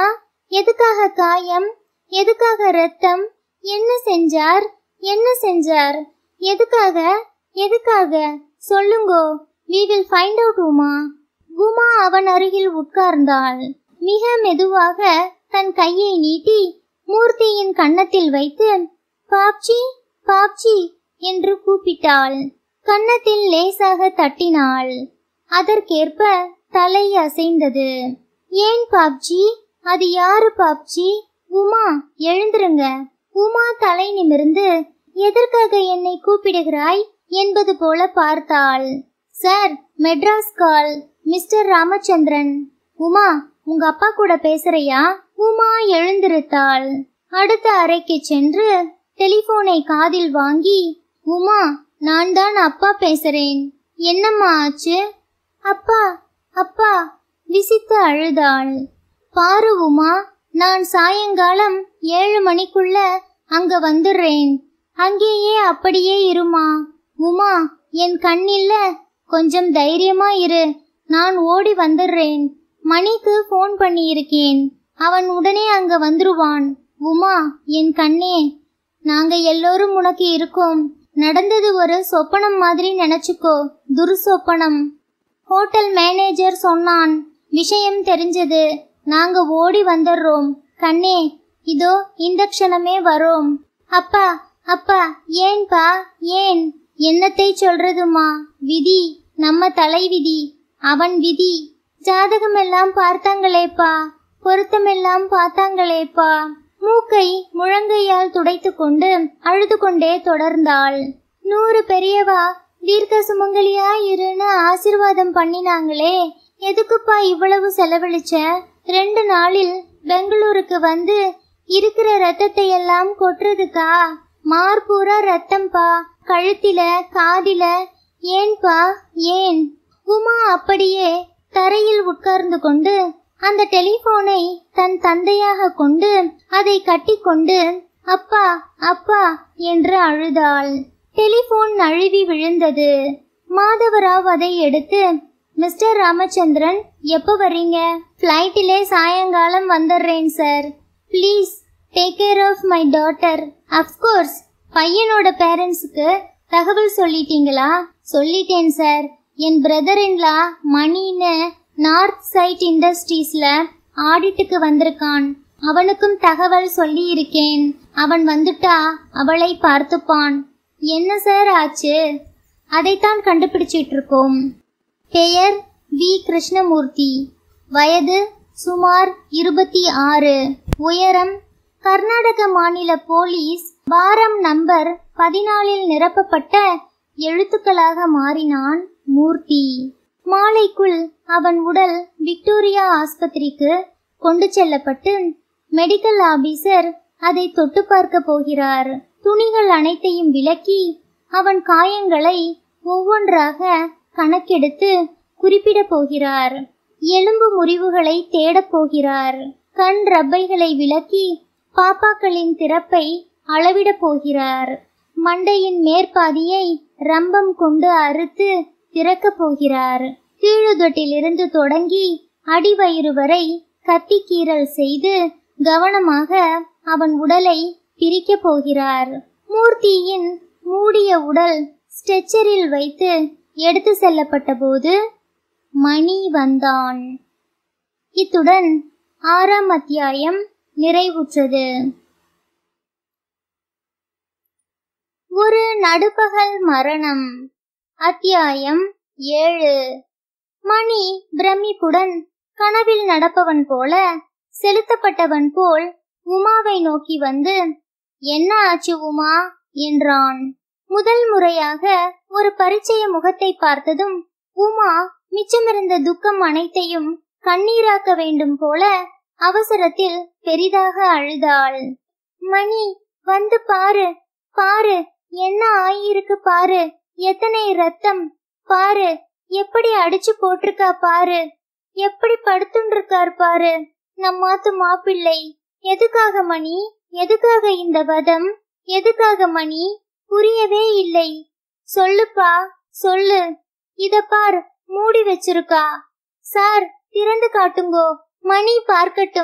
Speaker 1: எதுக்காக காயம் எதுக்காக ரத்தம் என்ன செஞ்சார் என்ன செஞ்சார் எதுக்காக எதுக்காக சொல்லுங்கோ we will find out Uma Uma அவன் அருகில் உட்கார்ந்தாள் மிக மெதுவாக தன் கையை நீட்டி மூர்த்தியின் கன்னத்தில் வைத்து பாப்ச்சி பாப்ச்சி என்று கூப்பிட்டாள் கன்னத்தில் லேசாக தட்டினாள் அதற்கேற்ப தலை அசைந்தது ஏன் பாப்ஜி அது யாரு பாப்ஜி உமா எழுந்திருங்க உமா தலை நிமிர்ந்து எதற்காக என்னை கூப்பிடுகிறாய் என்பது போல பார்த்தாள் sir Madras call Mr Ramachandran Uma உங்க அப்பா கூட பேசுறியா உமா எழுந்திருத்தாள் அடுத்த அறைக்கு சென்று டெலிபோனை காதில் வாங்கி உமா நான் தான் அப்பா பேசுறேன் என்னம்மா ஆச்சு அப்பா அப்பா விசித்து அழுதாள் பாரு உமா நான் சாயங்காலம் ஏழு மணிக்குள்ள அங்க வந்துடுறேன் அங்கேயே அப்படியே இருமா உமா என் கண்ணில்ல கொஞ்சம் தைரியமா இரு நான் ஓடி வந்துடுறேன் மணிக்கு ஃபோன் பண்ணியிருக்கேன் அவன் உடனே அங்க வந்துருவான் உமா என் கண்ணே நாங்க எல்லோரும் உனக்கு இருக்கோம் நடந்தது ஒரு சொப்பனம் மாதிரி நினைச்சுக்கோ துர்சொப்பனம் ஹோட்டல் மேனேஜர் சொன்னான் விஷயம் தெரிஞ்சது நாங்க ஓடி வந்துடுறோம் கண்ணே இதோ இந்த க்ஷணமே வரோம் அப்பா அப்பா ஏன்பா ஏன் என்னத்தை சொல்றதுமா விதி நம்ம தலை விதி அவன் விதி ஜாதகமெல்லாம் பார்த்தாங்களேப்பா பொருத்தமெல்லாம் பார்த்தாங்களேப்பா மூக்கை முழங்கையால் துடைத்து கொண்டு அழுது கொண்டே தொடர்ந்தாள் நூறு பெரியவா தீர்க்க சுமங்கலியா இருன்னு ஆசிர்வாதம் பண்ணினாங்களே எதுக்குப்பா இவ்வளவு செலவழிச்ச ரெண்டு நாளில் பெங்களூருக்கு வந்து இருக்கிற ரத்தத்தை எல்லாம் கொட்டுறதுக்கா மார்பூரா ரத்தம்பா கழுத்தில காதில ஏன்பா ஏன் உமா அப்படியே தரையில் உட்கார்ந்து கொண்டு அந்த டெலிபோனை தன் தந்தையாக கொண்டு அதை கட்டிக்கொண்டு அப்பா அப்பா என்று அழுதாள் டெலிபோன் நழுவி விழுந்தது மாதவராவ் அதை எடுத்து மிஸ்டர் ராமச்சந்திரன் எப்போ வர்றீங்க ஃப்ளைட்டிலே சாயங்காலம் வந்துடுறேன் sir please take care of my daughter of course பையனோட பேரண்ட்ஸுக்கு தகவல் சொல்லிட்டீங்களா சொல்லிட்டேன் சார் என் பிரதர் இன்லா மணின்னு நார்த் சைட் இண்டஸ்ட்ரீஸ்ல ஆடிட்டுக்கு வந்திருக்கான் அவனுக்கும் தகவல் சொல்லி இருக்கேன் அவன் வந்துட்டா அவளை பார்த்துப்பான் என்ன சார் ஆச்சு அதைத்தான் கண்டுபிடிச்சிட்டு இருக்கோம் பெயர் வி கிருஷ்ணமூர்த்தி வயது சுமார் இருபத்தி ஆறு உயரம் கர்நாடக மாநில போலீஸ் வாரம் நம்பர் பதினாலில் நிரப்பப்பட்ட எழுத்துக்களாக மாறினான் மூர்த்தி மாலைக்குள் அவன் உடல் விக்டோரியா ஆஸ்பத்திரிக்கு கொண்டு செல்லப்பட்டு மெடிக்கல் ஆபீசர் அதை தொட்டு பார்க்க போகிறார் துணிகள் அனைத்தையும் விலக்கி அவன் காயங்களை ஒவ்வொன்றாக கணக்கெடுத்து குறிப்பிட போகிறார் எலும்பு முறிவுகளை தேடப் போகிறார் கண் ரப்பைகளை விலக்கி பாப்பாக்களின் திறப்பை அளவிடப் போகிறார் மண்டையின் மேற்பாதியை ரம்பம் கொண்டு அறுத்து திறக்கப் போகிறார் கீழுதொட்டிலிருந்து தொடங்கி அடிவயிறு வரை கத்தி கீறல் செய்து கவனமாக அவன் உடலை பிரிக்கப் போகிறார் மூர்த்தியின் மூடிய உடல் ஸ்ட்ரெச்சரில் வைத்து எடுத்து செல்லப்பட்ட போது மணி வந்தான் இத்துடன் ஆறாம் அத்தியாயம் நிறைவுற்றது ஒரு நடுப்பகல் மரணம் அத்தியாயம் ஏழு மணி பிரமிப்புடன் கனவில் நடப்பவன் போல செலுத்தப்பட்டவன் போல் உமாவை நோக்கி வந்து என்ன ஆச்சு உமா என்றான் முதல் முறையாக ஒரு பரிச்சய முகத்தை பார்த்ததும் உமா மிச்சமிருந்த துக்கம் அனைத்தையும் கண்ணீராக்க வேண்டும் போல அவசரத்தில் பெரிதாக அழுதாள் மணி வந்து பாரு பாரு என்ன ஆயிருக்கு பாரு எத்தனை ரத்தம் பாரு எப்படி அடிச்சு போட்டிருக்கா பாரு எப்படி படுத்துண்டிருக்கார் பாரு நம்மாத்து மாப்பிள்ளை எதுக்காக மணி எதுக்காக இந்த வதம் எதுக்காக மணி புரியவே இல்லை சொல்லுப்பா சொல்லு இத பார் மூடி வச்சிருக்கா சார் திறந்து காட்டுங்கோ மணி பார்க்கட்டும்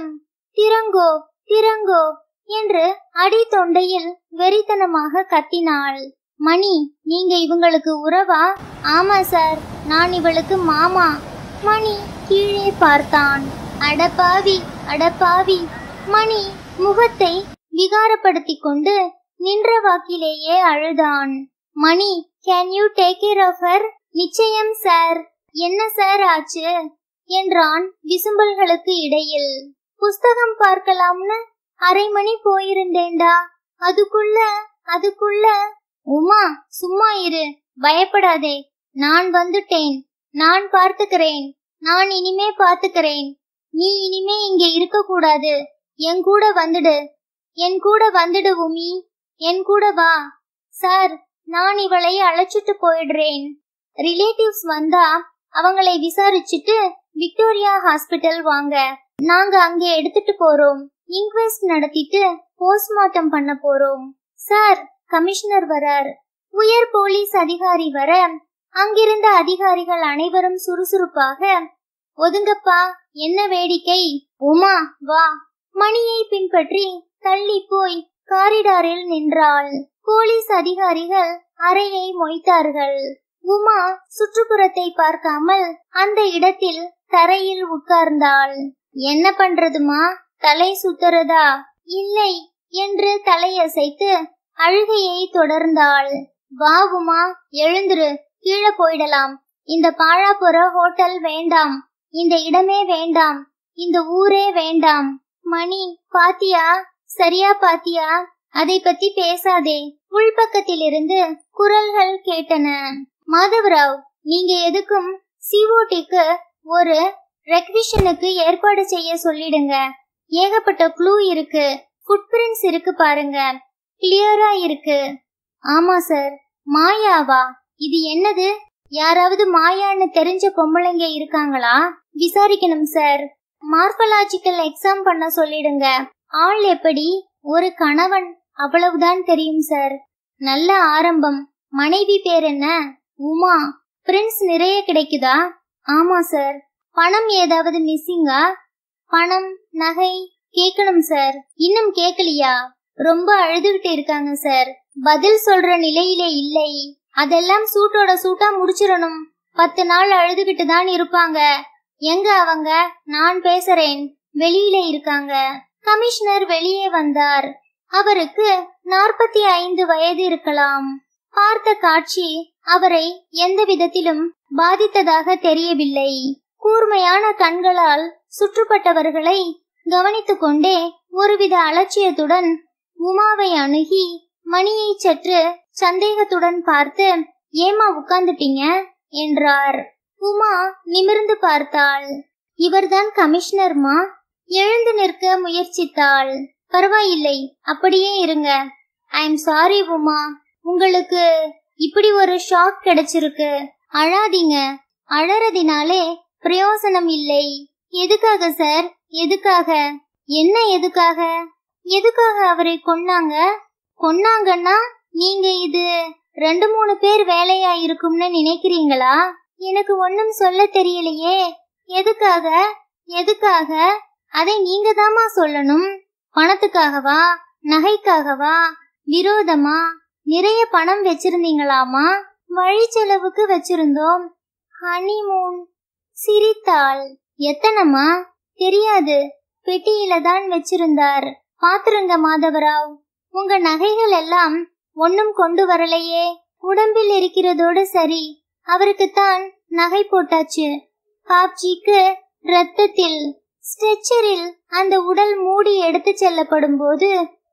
Speaker 1: திறங்கோ திறங்கோ என்று அடி தொண்டையில் வெறித்தனமாக கத்தினாள் மணி நீங்க இவங்களுக்கு உறவா ஆமா சார் நான் இவளுக்கு மாமா மணி கீழே பார்த்தான் அடப்பாவி அடப்பாவி மணி முகத்தை விகாரப்படுத்திக் கொண்டு நின்ற வாக்கிலேயே அழுதான் Mani can you take care of her நிச்சயம் சார் என்ன சார் ஆச்சு என்றான் விசும்பல்களுக்கு இடையில் புஸ்தகம் பார்க்கலாம்னு அரை மணி போயிருந்தேன்டா அதுக்குள்ள அதுக்குள்ள உமா சும்மா இரு பயப்படாதே நான் வந்துட்டேன் நான் பார்த்துக்கிறேன் நான் இனிமே பார்த்துக்கிறேன் நீ இனிமே இங்க இருக்க கூடாது என் கூட வந்துடு என் கூட வந்துடு உமி என் கூட வா சார் நான் இவளை அழைச்சிட்டு போயிடுறேன் ரிலேட்டிவ்ஸ் வந்தா அவங்களை விசாரிச்சுட்டு விக்டோரியா ஹாஸ்பிட்டல் வாங்க நாங்க அங்கே எடுத்துட்டு போறோம் இன்குவெஸ்ட் நடத்திட்டு போஸ்ட்மார்ட்டம் பண்ண போறோம் சார் கமிஷனர் வரார் உயர் போலீஸ் அதிகாரி வர அங்கிருந்த அதிகாரிகள் அனைவரும் சுறுசுறுப்பாக ஒதுங்கப்பா என்ன வேடிக்கை உமா வா மணியை பின்பற்றி தள்ளி போய் காரிடாரில் நின்றாள் போலீஸ் அதிகாரிகள் அறையை மொய்த்தார்கள் உமா சுற்றுப்புறத்தை பார்க்காமல் அந்த இடத்தில் தரையில் உட்கார்ந்தாள் என்ன பண்றதுமா தலை சுத்துறதா இல்லை என்று தலையசைத்து அழுகையை தொடர்ந்தாள் வா உமா எழுந்துரு கீழே போயிடலாம் இந்த பாழாப்புற ஹோட்டல் வேண்டாம் இந்த இடமே வேண்டாம் இந்த ஊரே வேண்டாம் மணி பாத்தியா சரியா பாத்தியா அதை பத்தி பேசாதே உள்பக்கத்திலிருந்து குரல்கள் கேட்டன மாதவராவ் நீங்க எதுக்கும் சிஓடிக்கு ஒரு ரெக்விஷனுக்கு ஏற்பாடு செய்ய சொல்லிடுங்க ஏகப்பட்ட க்ளூ இருக்கு ஃபுட்பிரிண்ட்ஸ் இருக்கு பாருங்க கிளியரா இருக்கு ஆமா சார் மாயாவா இது என்னது யாராவது மாயான்னு தெரிஞ்ச பொம்பளைங்க இருக்காங்களா விசாரிக்கணும் சார் மார்பலாஜிக்கல் எக்ஸாம் பண்ண சொல்லிடுங்க ஆள் எப்படி ஒரு கணவன் அவ்வளவுதான் தெரியும் சார் நல்ல ஆரம்பம் மனைவி பேர் என்ன உமா பிரின்ஸ் நிறைய கிடைக்குதா ஆமா சார் பணம் ஏதாவது மிஸ்ஸிங்கா பணம் நகை கேட்கணும் சார் இன்னும் கேட்கலையா ரொம்ப அழுதுகிட்டு இருக்காங்க சார் பதில் சொல்ற நிலையிலே இல்லை அதெல்லாம் சூட்டோட சூட்டா முடிச்சிடணும் பத்து நாள் அழுதுகிட்டு தான் இருப்பாங்க எங்க அவங்க நான் பேசுறேன் வெளியில இருக்காங்க கமிஷனர் வெளியே வந்தார் அவருக்கு நாற்பத்தி ஐந்து வயது இருக்கலாம் பார்த்த காட்சி அவரை எந்த விதத்திலும் பாதித்ததாக தெரியவில்லை கூர்மையான கண்களால் சுற்றுப்பட்டவர்களை கவனித்துக் கொண்டே ஒருவித அலட்சியத்துடன் உமாவை அணுகி மணியை சற்று சந்தேகத்துடன் பார்த்து ஏமா உட்கார்ந்துட்டீங்க என்றார் உமா நிமிர்ந்து பார்த்தாள் இவர்தான் கமிஷனர்மா எழுந்து நிற்க முயற்சித்தாள் பரவாயில்லை அப்படியே இருங்க ஐ எம் சாரி உமா உங்களுக்கு இப்படி ஒரு ஷாக் கிடைச்சிருக்கு அழாதீங்க அழறதினாலே பிரயோசனம் இல்லை எதுக்காக சார் எதுக்காக என்ன எதுக்காக எதுக்காக அவரை கொன்னாங்க கொன்னாங்கன்னா நீங்க இது ரெண்டு மூணு பேர் வேலையா இருக்கும்னு நினைக்கிறீங்களா எனக்கு ஒன்னும் சொல்ல தெரியலையே எதுக்காக எதுக்காக அதை நீங்க தாமா சொல்லணும் பணத்துக்காகவா நகைக்காகவா விரோதமா நிறைய பணம் வச்சிருந்தீங்களாமா வழி செலவுக்கு வச்சிருந்தோம் ஹனிமூன் சிரித்தாள் எத்தனமா தெரியாது பெட்டியில தான் வச்சிருந்தார் பாத்துருங்க மாதவராவ் உங்க நகைகள் எல்லாம் ஒன்னும் கொண்டு வரலையே உடம்பில் இருக்கிறதோடு சரி அவருக்குத்தான் நகை போட்டாச்சு பாப்ஜிக்கு ரத்தத்தில் ஸ்ட்ரெச்சரில் அந்த உடல் மூடி எடுத்து செல்லப்படும் போது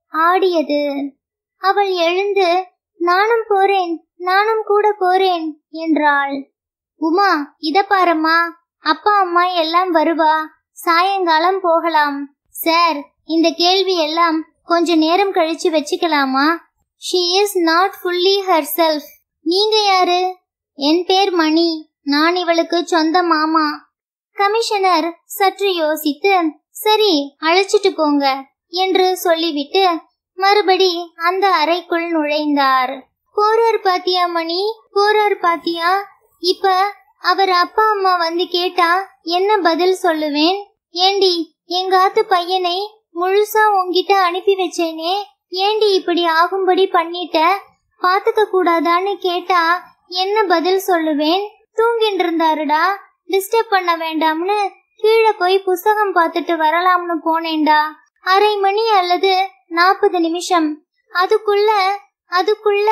Speaker 1: ஆடியது அவள் எழுந்து நானும் போறேன் நானும் கூட போறேன் என்றாள் உமா இத பாரம்மா அப்பா அம்மா எல்லாம் வருவா சாயங்காலம் போகலாம் சார் இந்த கேள்வி எல்லாம் கொஞ்ச நேரம் கழிச்சு வச்சுக்கலாமா she is not fully herself நீங்க யாரு என் பேர் மணி நான் இவளுக்கு சொந்த மாமா கமிஷனர் சற்று யோசித்து சரி அழைச்சிட்டு போங்க என்று சொல்லிவிட்டு மறுபடி அந்த அறைக்குள் நுழைந்தார் போறார் பாத்தியா மணி போறார் பாத்தியா இப்ப அவர் அப்பா அம்மா வந்து கேட்டா என்ன பதில் சொல்லுவேன் ஏண்டி எங்காத்து பையனை முழுசா உன்கிட்ட அனுப்பி வச்சேனே ஏண்டி இப்படி ஆகும்படி பண்ணிட்ட பாத்துக்க கூடாதான்னு கேட்டா என்ன பதில் சொல்லுவேன் தூங்கிட்டு இருந்தாருடா டிஸ்டர்ப் பண்ண வேண்டாம்னு கீழே போய் புஸ்தகம் பார்த்துட்டு வரலாம்னு போனேன்டா அரை மணி அல்லது நாற்பது நிமிஷம் அதுக்குள்ள அதுக்குள்ள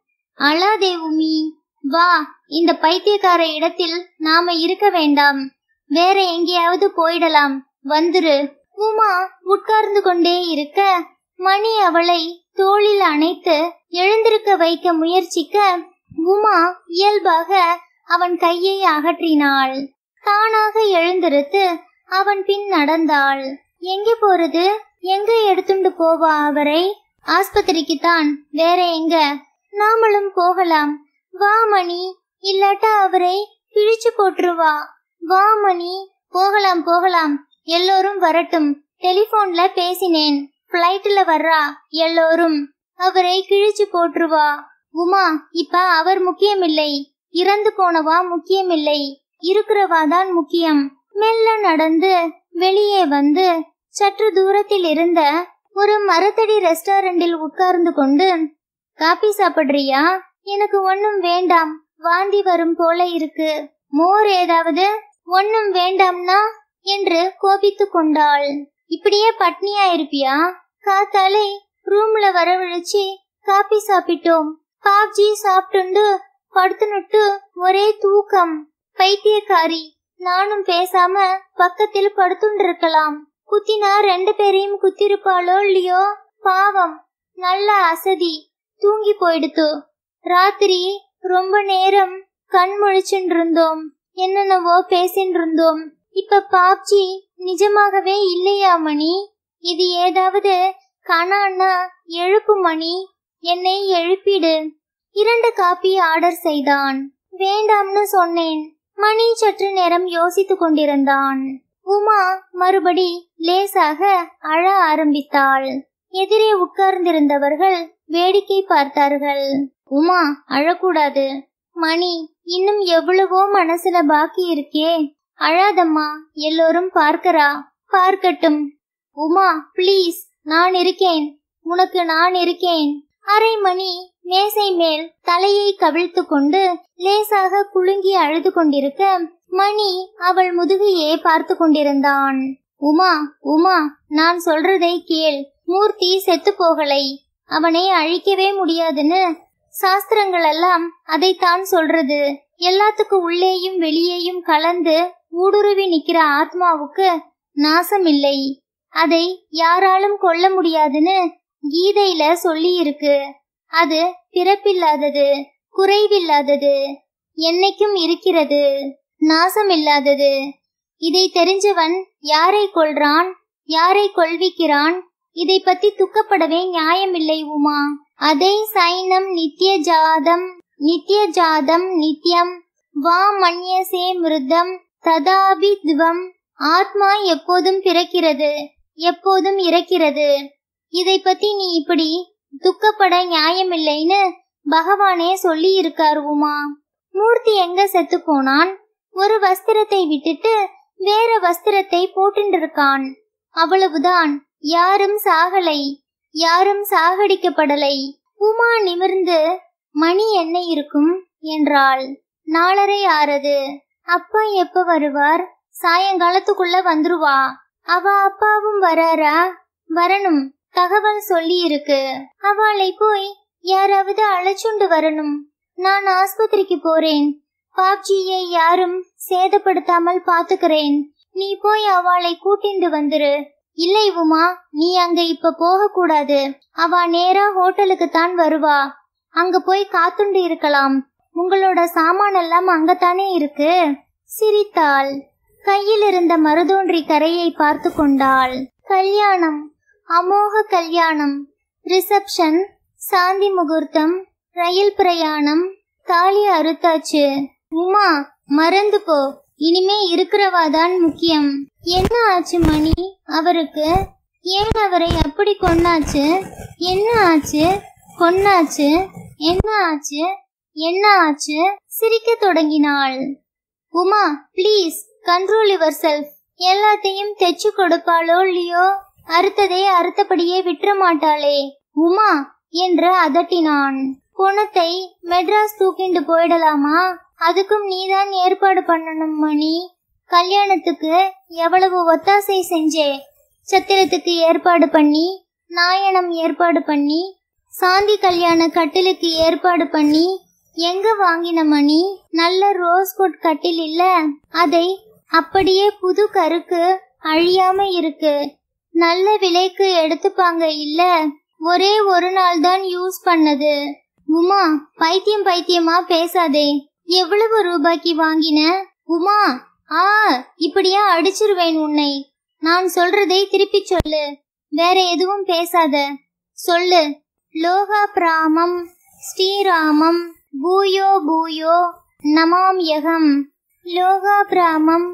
Speaker 1: அழாதே உமி வா இந்த பைத்தியக்கார இடத்தில் நாம இருக்க வேண்டாம் வேற எங்கேயாவது போயிடலாம் வந்துரு உமா உட்கார்ந்து கொண்டே இருக்க மணி அவளை தோளில் அணைத்து எழுந்திருக்க வைக்க முயற்சிக்க உமா இயல்பாக அவன் கையை அகற்றினாள் தானாக எழுந்திருத்து அவன் பின் நடந்தாள் எங்கே போறது எங்க எடுத்துண்டு போவா அவரை ஆஸ்பத்திரிக்கு தான் வேற எங்க நாமளும் போகலாம் வா மணி இல்லாட்டா அவரை கிழிச்சு போட்டுருவா வா மணி போகலாம் போகலாம் எல்லோரும் வரட்டும் டெலிபோன்ல பேசினேன் பிளைட்ல வர்றா எல்லோரும் அவரை கிழிச்சு போட்டுருவா உமா இப்ப அவர் முக்கியமில்லை இறந்து போனவா முக்கியமில்லை இருக்கிறவா தான் முக்கியம் மெல்ல நடந்து வெளியே வந்து சற்று தூரத்தில் இருந்த ஒரு மரத்தடி ரெஸ்டாரண்டில் உட்கார்ந்து கொண்டு காபி சாப்பிடுறியா எனக்கு ஒன்னும் வேண்டாம் வாந்தி வரும் போல இருக்கு மோர் ஏதாவது ஒன்னும் வேண்டாம்னா என்று கோபித்து கொண்டாள் இப்படியே பட்னியா இருப்பியா காத்தாலே ரூம்ல வரவழைச்சு காபி சாப்பிட்டோம் பாப்ஜி சாப்பிட்டுண்டு படுத்துனுட்டு ஒரே தூக்கம் பைத்தியக்காரி நானும் பேசாம பக்கத்தில் படுத்துண்டு இருக்கலாம் குத்தினா ரெண்டு பேரையும் குத்திருப்பாளோ இல்லையோ பாவம் நல்ல அசதி தூங்கி போயிடுத்து ராத்திரி ரொம்ப நேரம் கண் முழிச்சுட்டு இருந்தோம் என்னென்னவோ பேசிட்டு இருந்தோம் இப்ப பாப்ஜி நிஜமாகவே இல்லையா மணி இது ஏதாவது கனான்னா எழுப்பு மணி என்னை எழுப்பிடு இரண்டு காப்பி ஆர்டர் செய்தான் வேண்டாம்னு சொன்னேன் மணி சற்று நேரம் யோசித்துக் கொண்டிருந்தான் உமா மறுபடி லேசாக அழ ஆரம்பித்தாள் எதிரே உட்கார்ந்திருந்தவர்கள் வேடிக்கை பார்த்தார்கள் உமா அழக்கூடாது மணி இன்னும் எவ்வளவோ மனசுல பாக்கி இருக்கே அழாதம்மா எல்லோரும் பார்க்கறா பார்க்கட்டும் உமா ப்ளீஸ் நான் இருக்கேன் உனக்கு நான் இருக்கேன் அரை மணி மேசை மேல் தலையை கவிழ்த்து கொண்டு லேசாக குலுங்கி அழுது கொண்டிருக்க மணி அவள் முதுகையே பார்த்து கொண்டிருந்தான் உமா உமா நான் சொல்றதை கேள் மூர்த்தி செத்து போகலை அவனை அழிக்கவே முடியாதுன்னு சாஸ்திரங்கள் எல்லாம் அதைத்தான் சொல்றது எல்லாத்துக்கு உள்ளேயும் வெளியேயும் கலந்து ஊடுருவி நிக்கிற ஆத்மாவுக்கு நாசம் இல்லை அதை யாராலும் கொல்ல முடியாதுன்னு கீதையில சொல்லி இருக்கு அது பிறப்பில்லாதது குறைவில்லாதது என்னைக்கும் இருக்கிறது நாசம் இல்லாதது இதை தெரிஞ்சவன் யாரை கொல்றான் யாரை கொல்விக்கிறான் இதை பத்தி துக்கப்படவே நியாயமில்லை உமா அதை சைனம் நித்திய ஜாதம் நித்திய ஜாதம் நித்யம் வா மன்யசே மிருதம் ததாபி துவம் ஆத்மா எப்போதும் பிறக்கிறது எப்போதும் இறக்கிறது இதை பத்தி நீ இப்படி துக்கப்பட நியாயமில்லைன்னு பகவானே சொல்லி இருக்கார் உமா மூர்த்தி எங்க செத்து போனான் ஒரு வஸ்திரத்தை விட்டுட்டு வேற வஸ்திரத்தை போட்டுட்டு இருக்கான் அவ்வளவுதான் யாரும் சாகலை யாரும் சாகடிக்கப்படலை உமா நிமிர்ந்து மணி என்ன இருக்கும் என்றாள் நாலரை ஆறது அப்பா எப்ப வருவார் சாயங்காலத்துக்குள்ள வந்துருவா அவ அப்பாவும் வராரா வரணும் தகவல் சொல்லி இருக்கு அவளை போய் யாராவது அழைச்சுண்டு வரணும் நான் ஆஸ்பத்திரிக்கு போறேன் பாப்ஜியை யாரும் சேதப்படுத்தாமல் பாத்துக்கிறேன் நீ போய் அவளை கூட்டிண்டு வந்துரு இல்லை உமா நீ அங்க இப்ப போக கூடாது அவ நேரா ஹோட்டலுக்கு தான் வருவா அங்க போய் காத்துண்டு இருக்கலாம் உங்களோட சாமான் எல்லாம் அங்கத்தானே இருக்கு சிரித்தாள் கையில் இருந்த மருதோன்றி கரையை பார்த்து கொண்டாள் கல்யாணம் அமோக கல்யாணம் ரிசப்ஷன் சாந்தி முகூர்த்தம் ரயில் பிரயாணம் தாலி அறுத்தாச்சு உமா மறந்து போ இனிமே இருக்கிறவாதான் முக்கியம் என்ன ஆச்சு மணி அவருக்கு ஏன் அவரை அப்படி கொன்னாச்சு என்ன ஆச்சு கொன்னாச்சு என்ன ஆச்சு என்ன ஆச்சு சிரிக்க தொடங்கினாள் Uma please control yourself எல்லாத்தையும் தைச்சு கொடுப்பாளோ இல்லையோ அறுத்ததை அறுத்தபடியே விட்டுற மாட்டாளே உமா என்று அதட்டினான் பொணத்தை மெட்ராஸ் தூக்கிண்டு போயிடலாமா அதுக்கும் நீதான் ஏற்பாடு பண்ணணும் மணி கல்யாணத்துக்கு எவ்வளவு ஒத்தாசை செஞ்சே சத்திரத்துக்கு ஏற்பாடு பண்ணி நாயனம் ஏற்பாடு பண்ணி சாந்தி கல்யாண கட்டிலுக்கு ஏற்பாடு பண்ணி எங்க வாங்கின மணி நல்ல ரோஸ் கோட் கட்டில் இல்ல அதை அப்படியே புது கருக்கு அழியாம இருக்கு நல்ல விலைக்கு எடுத்துப்பாங்க இல்ல ஒரே ஒரு நாள் தான் யூஸ் பண்ணது உமா பைத்தியம் பைத்தியமா பேசாதே எவ்வளவு ரூபாய்க்கு வாங்கின உமா ஆ இப்படியா அடிச்சிருவேன் உன்னை நான் சொல்றதை திருப்பி சொல்லு வேற எதுவும் பேசாத சொல்லு லோகா பிராமம் ஸ்ரீராமம் பூயோ பூயோ நமாம் யகம் லோகா பிராமம்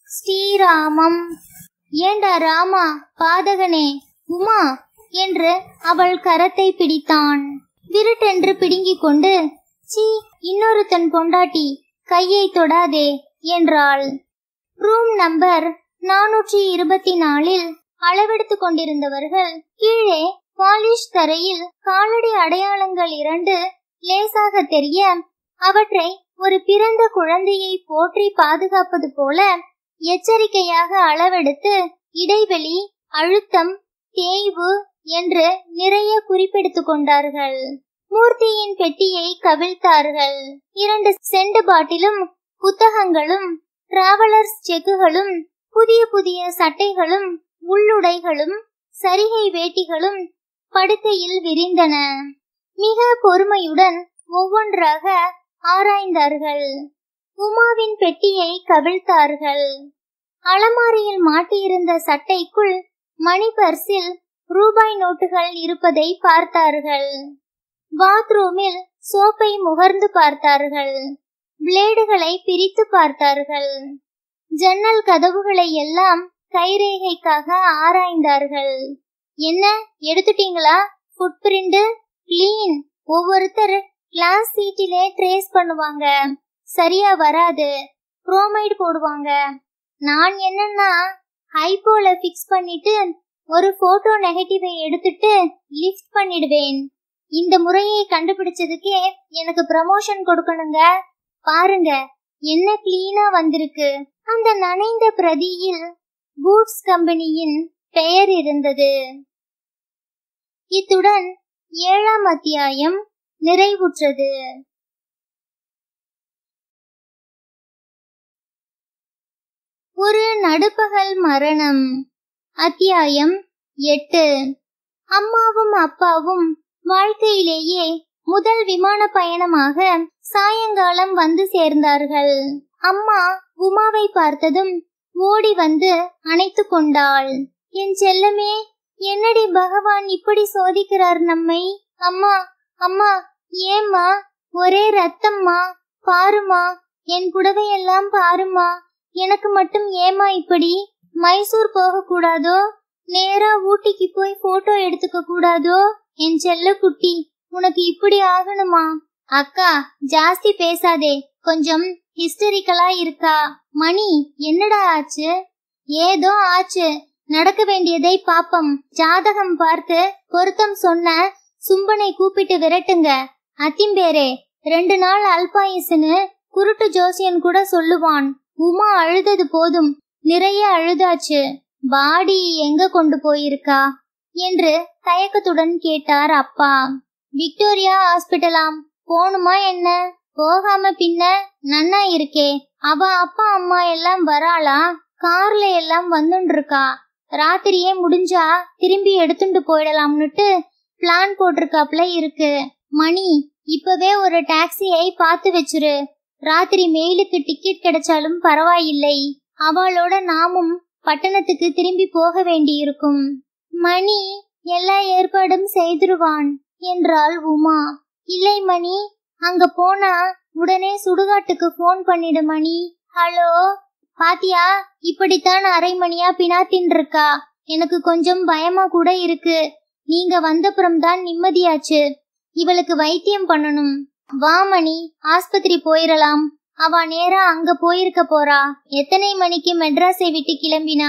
Speaker 1: ஸ்ரீராமம் ஏண்டா ராமா பாதகனே உமா என்று அவள் கரத்தை பிடித்தான் விருட்டென்று பிடுங்கிக் கொண்டு சீ இன்னொருத்தன் பொண்டாட்டி கையை தொடாதே என்றாள் ரூம் நம்பர் நானூற்றி இருபத்தி நாலில் அளவெடுத்துக் கொண்டிருந்தவர்கள் கீழே பாலிஷ் தரையில் காலடி அடையாளங்கள் இரண்டு லேசாக தெரிய அவற்றை ஒரு பிறந்த குழந்தையை போற்றி பாதுகாப்பது போல எச்சரிக்கையாக அளவெடுத்து இடைவெளி அழுத்தம் தேய்வு என்று நிறைய குறிப்பெடுத்துக் கொண்டார்கள் மூர்த்தியின் பெட்டியை கவிழ்த்தார்கள் இரண்டு செண்டு பாட்டிலும் புத்தகங்களும் டிராவலர்ஸ் செக்குகளும் புதிய புதிய சட்டைகளும் உள்ளுடைகளும் சரிகை வேட்டிகளும் படுக்கையில் விரிந்தன மிக பொறுமையுடன் ஒவ்வொன்றாக ஆராய்ந்தார்கள் உமாவின் பெட்டியை கவிழ்த்தார்கள் அலமாரியில் மாட்டியிருந்த சட்டைக்குள் மணி பர்சில் ரூபாய் நோட்டுகள் இருப்பதை பார்த்தார்கள் பாத்ரூமில் சோப்பை முகர்ந்து பார்த்தார்கள் பிளேடுகளை பிரித்து பார்த்தார்கள் ஜன்னல் கதவுகளை எல்லாம் கைரேகைக்காக ஆராய்ந்தார்கள் என்ன எடுத்துட்டீங்களா ஃபுட் பிரிண்ட் கிளீன் ஒவ்வொருத்தர் கிளாஸ் சீட்டிலே ட்ரேஸ் பண்ணுவாங்க சரியா வராது குரோமைடு போடுவாங்க நான் என்னன்னா ஹைப்போல ஃபிக்ஸ் பண்ணிட்டு ஒரு போட்டோ நெகட்டிவை எடுத்துட்டு லிஃப்ட் பண்ணிடுவேன் இந்த முறையை கண்டுபிடிச்சதுக்கே எனக்கு ப்ரமோஷன் கொடுக்கணுங்க பாருங்க என்ன கிளீனா வந்திருக்கு அந்த நனைந்த பிரதியில் பூட்ஸ் கம்பெனியின் பெயர் இருந்தது இத்துடன் ஏழாம் அத்தியாயம் நிறைவுற்றது ஒரு நடுப்பகல் மரணம் அத்தியாயம் எட்டு அம்மாவும் அப்பாவும் வாழ்க்கையிலேயே முதல் விமான பயணமாக சாயங்காலம் வந்து சேர்ந்தார்கள் அம்மா உமாவை பார்த்ததும் ஓடி வந்து அணைத்து கொண்டாள் என் செல்லமே என்னடி பகவான் இப்படி சோதிக்கிறார் நம்மை அம்மா அம்மா ஏம்மா ஒரே ரத்தம்மா பாருமா என் புடவையெல்லாம் பாருமா எனக்கு மட்டும் ஏமா இப்படி மைசூர் போக கூடாதோ நேரா ஊட்டிக்கு போய் போட்டோ எடுத்துக்க கூடாதோ என் செல்ல குட்டி உனக்கு இப்படி ஆகணுமா அக்கா ஜாஸ்தி பேசாதே கொஞ்சம் ஹிஸ்டரிக்கலா இருக்கா மணி என்னடா ஆச்சு ஏதோ ஆச்சு நடக்க வேண்டியதை பாப்பம் ஜாதகம் பார்த்து பொருத்தம் சொன்ன சும்பனை கூப்பிட்டு விரட்டுங்க அத்திம்பேரே ரெண்டு நாள் அல்பாயுசுன்னு குருட்டு ஜோசியன் கூட சொல்லுவான் உமா அழுதது போதும் நிறைய அழுதாச்சு பாடி எங்க கொண்டு போயிருக்கா என்று தயக்கத்துடன் கேட்டார் அப்பா விக்டோரியா ஹாஸ்பிட்டலாம் போணுமா என்ன போகாம பின்ன நன்னா இருக்கே அவ அப்பா அம்மா எல்லாம் வராளா கார்ல எல்லாம் வந்துட்டு இருக்கா ராத்திரியே முடிஞ்சா திரும்பி எடுத்துட்டு போயிடலாம்னுட்டு பிளான் போட்டிருக்காப்ல இருக்கு மணி இப்பவே ஒரு டாக்ஸியை பார்த்து வச்சிரு ராத்திரி மெயிலுக்கு டிக்கெட் கிடைச்சாலும் பரவாயில்லை அவளோட நாமும் பட்டணத்துக்கு திரும்பி போக வேண்டியிருக்கும் மணி எல்லா ஏற்பாடும் செய்திருவான் என்றாள் உமா இல்லை மணி அங்க போனா உடனே சுடுகாட்டுக்கு போன் பண்ணிடு மணி ஹலோ பாத்தியா இப்படித்தான் அரை மணியா பினாத்தின் இருக்கா எனக்கு கொஞ்சம் பயமா கூட இருக்கு நீங்க வந்தப்புறம் தான் நிம்மதியாச்சு இவளுக்கு வைத்தியம் பண்ணணும் வா மணி ஆஸ்பத்திரி போயிரலாம் அவ நேரா அங்க போயிருக்க போறா எத்தனை மணிக்கு மெட்ராஸை விட்டு கிளம்பினா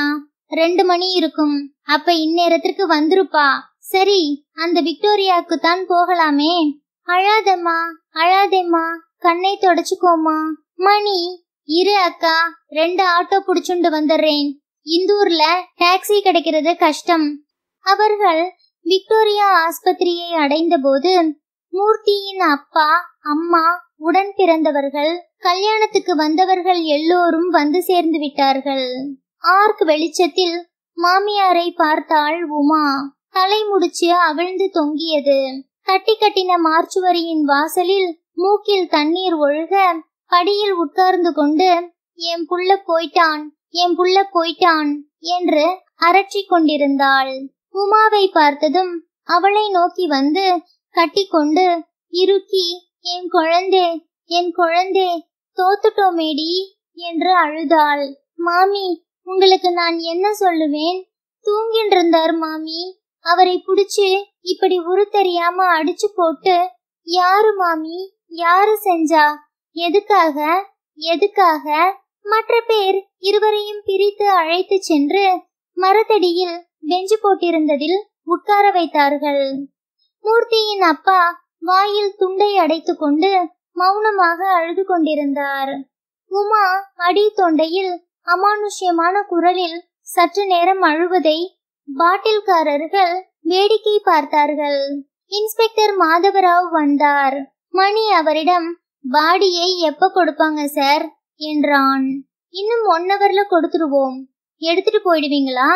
Speaker 1: ரெண்டு மணி இருக்கும் அப்ப இந்நேரத்திற்கு வந்துருப்பா சரி அந்த விக்டோரியாவுக்கு தான் போகலாமே அழாதம்மா அழாதேம்மா கண்ணை தொடச்சுக்கோமா மணி இரு அக்கா ரெண்டு ஆட்டோ புடிச்சுண்டு வந்துடுறேன் இந்தூர்ல டாக்ஸி கிடைக்கிறது கஷ்டம் அவர்கள் விக்டோரியா ஆஸ்பத்திரியை அடைந்தபோது மூர்த்தியின் அப்பா அம்மா உடன் பிறந்தவர்கள் கல்யாணத்துக்கு வந்தவர்கள் எல்லோரும் வந்து சேர்ந்து விட்டார்கள் ஆர்க் வெளிச்சத்தில் மாமியாரை பார்த்தாள் உமா தலை முடிச்சு அவிழ்ந்து தொங்கியது கட்டி கட்டின மார்ச்சுவரியின் வாசலில் மூக்கில் தண்ணீர் ஒழுக படியில் உட்கார்ந்து கொண்டு என் புள்ள போயிட்டான் என் புள்ள போயிட்டான் என்று அரற்றிக் கொண்டிருந்தாள் உமாவை பார்த்ததும் அவளை நோக்கி வந்து கட்டிக்கொண்டு இறுக்கி என் குழந்தே என் குழந்தே தோத்துட்டோமேடி என்று அழுதாள் மாமி உங்களுக்கு நான் என்ன சொல்லுவேன் தூங்கிட்டு இருந்தார் மாமி அவரை புடிச்சு இப்படி உரு தெரியாம அடிச்சு போட்டு யாரு மாமி யாரு செஞ்சா எதுக்காக எதுக்காக மற்ற பேர் இருவரையும் பிரித்து அழைத்து சென்று மரத்தடியில் பெஞ்சு போட்டிருந்ததில் உட்கார வைத்தார்கள் மூர்த்தியின் அப்பா வாயில் துண்டை அடைத்துக் கொண்டு மௌனமாக அழுது கொண்டிருந்தார் உமா அடி தொண்டையில் அமானுஷ்யமான குரலில் சற்று நேரம் அழுவதை பாட்டில்காரர்கள் வேடிக்கை பார்த்தார்கள் இன்ஸ்பெக்டர் மாதவராவ் வந்தார் மணி அவரிடம் பாடியை எப்ப கொடுப்பாங்க சார் என்றான் இன்னும் ஒன் ஹவர்ல கொடுத்துருவோம் எடுத்துட்டு போயிடுவீங்களா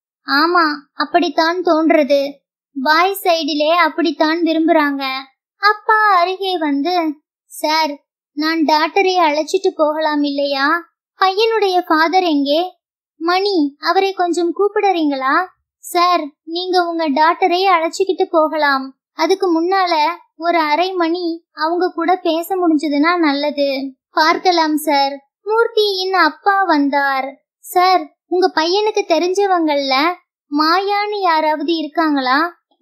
Speaker 1: ஆமா அப்படித்தான் தோன்றது பாய் சைடிலே அப்படித்தான் விரும்புறாங்க அப்பா அருகே வந்து சார் நான் டாக்டரை அழைச்சிட்டு போகலாம் இல்லையா பையனுடைய ஃபாதர் எங்கே மணி அவரை கொஞ்சம் கூப்பிடுறீங்களா சார் நீங்க உங்க டாக்டரை அழைச்சிக்கிட்டு போகலாம் அதுக்கு முன்னால ஒரு அரை மணி அவங்க கூட பேச முடிஞ்சதுன்னா நல்லது பார்க்கலாம் சார் மூர்த்தியின் அப்பா வந்தார் சார் உங்க பையனுக்கு தெரிஞ்சவங்கல்ல மாயான்னு யாராவது இருக்காங்களா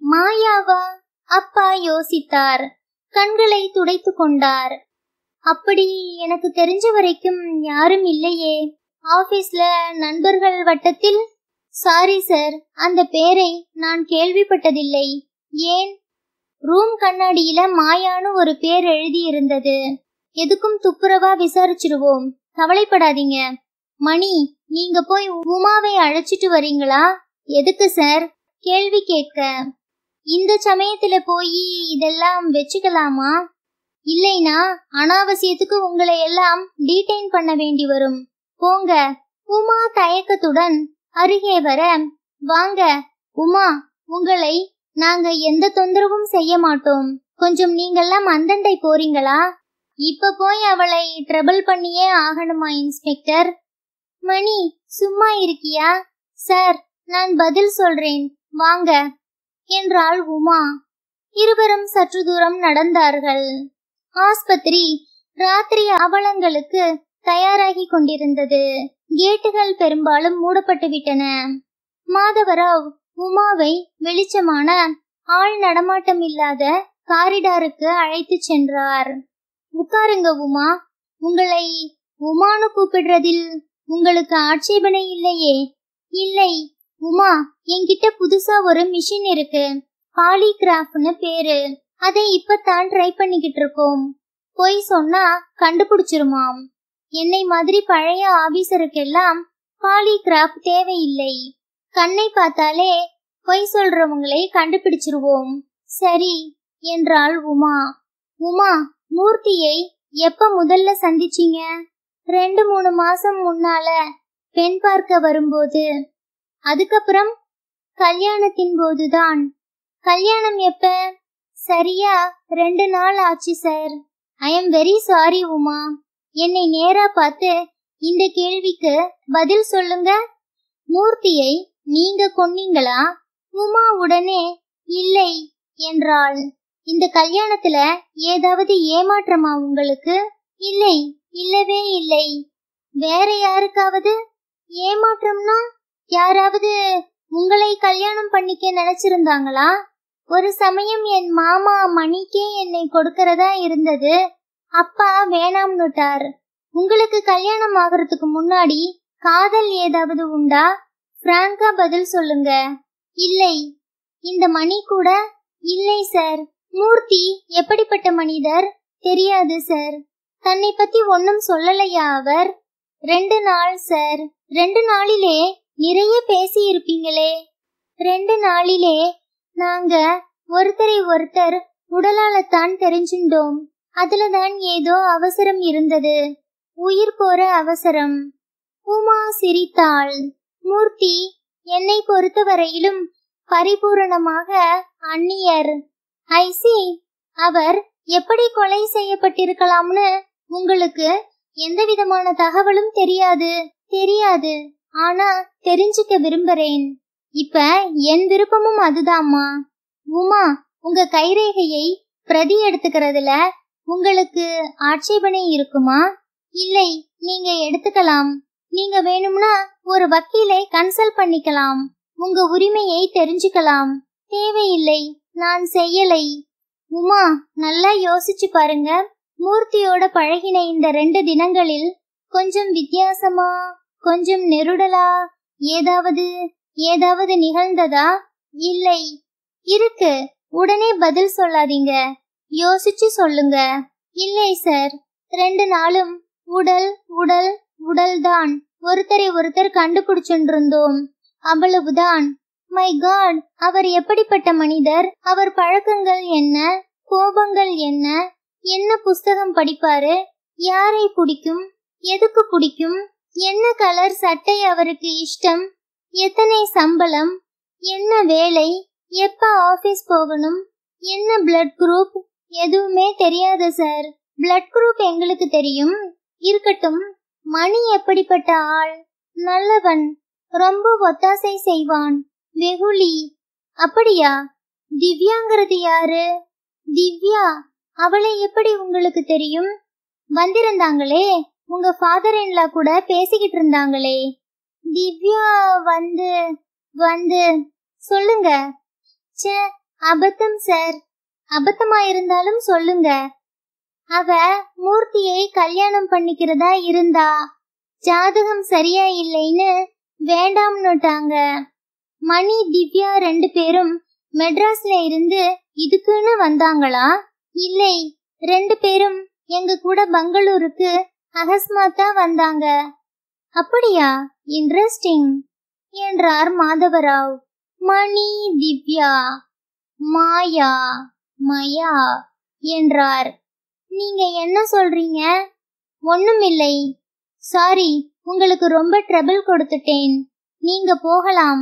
Speaker 1: மாயாவா அப்பா யோசித்தார் கண்களை துடைத்து கொண்டார் அப்படி எனக்கு தெரிஞ்ச வரைக்கும் யாரும் இல்லையே ஆபீஸ்ல நண்பர்கள் வட்டத்தில் சாரி சார் அந்த பேரை நான் கேள்விப்பட்டதில்லை ஏன் ரூம் கண்ணாடியில மாயான்னு ஒரு பேர் எழுதி இருந்தது எதுக்கும் துப்புரவா விசாரிச்சிடுவோம் கவலைப்படாதீங்க மணி நீங்க போய் உமாவை அழைச்சிட்டு வரீங்களா எதுக்கு சார் கேள்வி கேட்க இந்த சமயத்துல போய் இதெல்லாம் வச்சுக்கலாமா இல்லைனா அனாவசியத்துக்கு உங்களை எல்லாம் டீடைன் பண்ண வேண்டி வரும் போங்க உமா தயக்கத்துடன் அருகே வர வாங்க உமா உங்களை நாங்க எந்த தொந்தரவும் செய்ய மாட்டோம் கொஞ்சம் நீங்கெல்லாம் அந்தண்டை போறீங்களா இப்ப போய் அவளை ட்ரபிள் பண்ணியே ஆகணுமா இன்ஸ்பெக்டர் மணி சும்மா இருக்கியா சார் நான் பதில் சொல்றேன் வாங்க என்றாள் உமா இருவரும் சற்று தூரம் நடந்தார்கள் ஆஸ்பத்திரி ராத்திரி அவலங்களுக்கு தயாராகி கொண்டிருந்தது கேட்டுகள் பெரும்பாலும் மூடப்பட்டு விட்டன மாதவராவ் உமாவை வெளிச்சமான ஆள் நடமாட்டம் இல்லாத காரிடாருக்கு அழைத்து சென்றார் உட்காருங்க உமா உங்களை உமானு கூப்பிடுறதில் உங்களுக்கு ஆட்சேபனை இல்லையே இல்லை உமா என்கிட்ட புதுசா ஒரு மிஷின் இருக்கு பாலிகிராஃப்னு பேரு அதை இப்பதான் ட்ரை பண்ணிக்கிட்டு இருக்கோம் பொய் சொன்னா கண்டுபிடிச்சிருமாம் என்னை மாதிரி பழைய ஆபீசருக்கெல்லாம் பாலிகிராஃப் தேவையில்லை கண்ணை பார்த்தாலே பொய் சொல்றவங்களை கண்டுபிடிச்சிருவோம் சரி என்றாள் உமா உமா மூர்த்தியை எப்ப முதல்ல சந்திச்சீங்க ரெண்டு மூணு மாசம் முன்னால பெண் பார்க்க வரும்போது அதுக்கப்புறம் கல்யாணத்தின் போதுதான் கல்யாணம் எப்ப சரியா ரெண்டு நாள் ஆச்சு sir I am very sorry Uma என்னை நேரா பார்த்து இந்த கேள்விக்கு பதில் சொல்லுங்க மூர்த்தியை நீங்க கொன்னீங்களா உமா உடனே இல்லை என்றாள் இந்த கல்யாணத்துல ஏதாவது ஏமாற்றமா உங்களுக்கு இல்லை இல்லவே இல்லை வேற யாருக்காவது ஏமாற்றம்னா யாராவது உங்களை கல்யாணம் பண்ணிக்க நினைச்சிருந்தாங்களா ஒரு சமயம் என் மாமா மணிக்கே என்னை கொடுக்கறதா இருந்தது அப்பா வேணாம்னுட்டார் உங்களுக்கு கல்யாணம் ஆகிறதுக்கு முன்னாடி காதல் ஏதாவது உண்டா பிராங்கா பதில் சொல்லுங்க இல்லை இந்த மணி கூட இல்லை சார் மூர்த்தி எப்படிப்பட்ட மனிதர் தெரியாது சார் தன்னை பத்தி ஒன்னும் சொல்லலையா அவர் ரெண்டு நாள் சார் ரெண்டு நாளிலே நிறைய பேசி இருப்பீங்களே ரெண்டு நாளிலே நாங்க ஒருத்தரை ஒருத்தர் உடலாலத்தான் தெரிஞ்சுட்டோம் அதுலதான் ஏதோ அவசரம் இருந்தது உயிர் போற அவசரம் உமா சிரித்தாள் மூர்த்தி என்னை பொறுத்தவரையிலும் பரிபூரணமாக அந்நியர் ஐசி அவர் எப்படி கொலை செய்யப்பட்டிருக்கலாம்னு உங்களுக்கு எந்த விதமான தகவலும் தெரியாது தெரியாது ஆனா தெரிஞ்சுக்க விரும்புறேன் இப்ப என் விருப்பமும் அதுதாம்மா உமா உங்க கைரேகையை பிரதி எடுத்துக்கிறதுல உங்களுக்கு ஆட்சேபனை இருக்குமா இல்லை நீங்க எடுத்துக்கலாம் நீங்க வேணும்னா ஒரு வக்கீலை கன்சல்ட் பண்ணிக்கலாம் உங்க உரிமையை தெரிஞ்சுக்கலாம் தேவையில்லை நான் செய்யலை உமா நல்லா யோசிச்சு பாருங்க மூர்த்தியோட பழகின இந்த ரெண்டு தினங்களில் கொஞ்சம் வித்தியாசமா கொஞ்சம் நெருடலா ஏதாவது ஏதாவது நிகழ்ந்ததா இல்லை இருக்கு உடனே பதில் சொல்லாதீங்க யோசிச்சு சொல்லுங்க இல்லை சார் ரெண்டு நாளும் உடல் உடல் உடல்தான் ஒருத்தரை ஒருத்தர் கண்டுபிடிச்சுருந்தோம் அவ்வளவுதான் மை காட் அவர் எப்படிப்பட்ட மனிதர் அவர் பழக்கங்கள் என்ன கோபங்கள் என்ன என்ன புஸ்தகம் படிப்பாரு யாரை பிடிக்கும் எதுக்கு பிடிக்கும் என்ன கலர் சட்டை அவருக்கு இஷ்டம் எத்தனை சம்பளம் என்ன வேலை எப்ப ஆபீஸ் போகணும் என்ன பிளட் குரூப் எதுவுமே தெரியாது சார் பிளட் குரூப் எங்களுக்கு தெரியும் இருக்கட்டும் மணி எப்படிப்பட்ட ஆள் நல்லவன் ரொம்ப ஒத்தாசை செய்வான் வெகுளி அப்படியா திவ்யாங்கிறது யாரு திவ்யா அவளை எப்படி உங்களுக்கு தெரியும் வந்திருந்தாங்களே உங்க ஃபாதர் இன்லா கூட பேசிக்கிட்டு இருந்தாங்களே திவ்யா வந்து வந்து சொல்லுங்க ச்சே அபத்தம் சார் அபத்தமா இருந்தாலும் சொல்லுங்க அவ மூர்த்தியை கல்யாணம் பண்ணிக்கிறதா இருந்தா ஜாதகம் சரியா இல்லைன்னு வேண்டாம்னுட்டாங்க மணி திவ்யா ரெண்டு பேரும் மெட்ராஸ்ல இருந்து இதுக்குன்னு வந்தாங்களா இல்லை ரெண்டு பேரும் எங்க கூட பெங்களூருக்கு அகஸ்மாத்தா வந்தாங்க அப்படியா இன்ட்ரெஸ்டிங் என்றார் மாதவராவ் மணி திவ்யா மாயா மயா என்றார் நீங்க என்ன சொல்றீங்க ஒண்ணுமில்லை சாரி உங்களுக்கு ரொம்ப ட்ரபிள் கொடுத்துட்டேன் நீங்க போகலாம்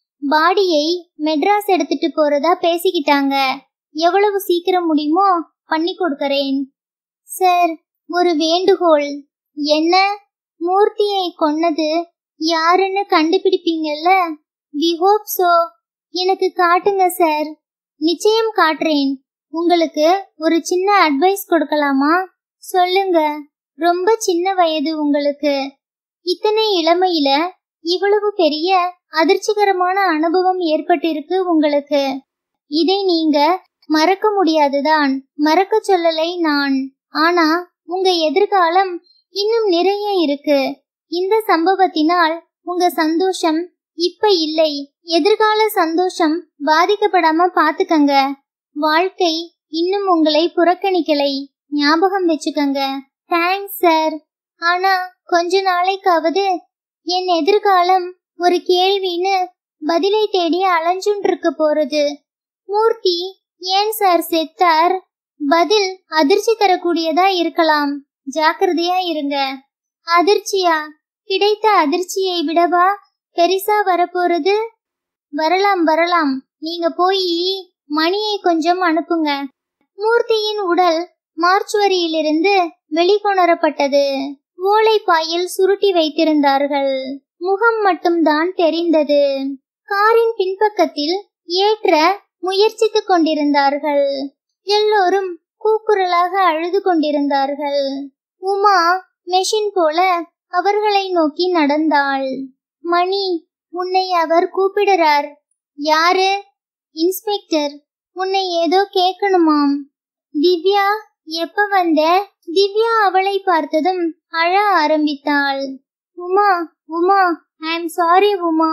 Speaker 1: பாடியை மெட்ராஸ் எடுத்துட்டு போறதா பேசிக்கிட்டாங்க எவ்வளவு சீக்கிரம் முடியுமோ பண்ணி கொடுக்கறேன் சார் ஒரு வேண்டுகோள் என்ன மூர்த்தியை கொன்னது யாருன்னு கண்டுபிடிப்பீங்கல்ல வி ஹோப் சோ எனக்கு காட்டுங்க சார் நிச்சயம் காட்டுறேன் உங்களுக்கு ஒரு சின்ன அட்வைஸ் கொடுக்கலாமா சொல்லுங்க ரொம்ப சின்ன வயது உங்களுக்கு இத்தனை இளமையில இவ்வளவு பெரிய அதிர்ச்சிகரமான அனுபவம் ஏற்பட்டிருக்கு உங்களுக்கு இதை நீங்க மறக்க முடியாதுதான் மறக்க சொல்லலை நான் ஆனா உங்க எதிர்காலம் இன்னும் நிறைய இருக்கு இந்த சம்பவத்தினால் உங்க சந்தோஷம் இப்ப இல்லை எதிர்கால சந்தோஷம் பாதிக்கப்படாம பாத்துக்கங்க வாழ்க்கை இன்னும் உங்களை புறக்கணிக்கலை ஞாபகம் வச்சுக்கங்க தேங்க்ஸ் சார் ஆனா கொஞ்ச நாளைக்காவது என் எதிர்காலம் ஒரு கேள்வின்னு பதிலை தேடி அலைஞ்சுட்டு இருக்க போறது மூர்த்தி ஏன் சார் செத்தார் பதில் அதிர்ச்சி தரக்கூடியதா இருக்கலாம் ஜாக்கிரதையா இருங்க அதிர்ச்சியா கிடைத்த அதிர்ச்சியை விடவா பெரிசா வரப்போறது வரலாம் வரலாம் நீங்க போய் மணியை கொஞ்சம் அனுப்புங்க மூர்த்தியின் உடல் மார்ச்சுவரியிலிருந்து வெளிக்கொணரப்பட்டது ஓலைப்பாயில் சுருட்டி வைத்திருந்தார்கள் முகம் மட்டும்தான் தெரிந்தது காரின் பின்பக்கத்தில் ஏற்ற முயற்சித்துக் கொண்டிருந்தார்கள் எல்லோரும் கூக்குரலாக அழுது கொண்டிருந்தார்கள் உமா மெஷின் போல அவர்களை நோக்கி நடந்தாள் மணி உன்னை அவர் கூப்பிடுறார் யாரு இன்ஸ்பெக்டர் உன்னை ஏதோ கேட்கணுமாம் திவ்யா எப்ப வந்த திவ்யா அவளை பார்த்ததும் அழ ஆரம்பித்தாள் Uma Uma I am sorry Uma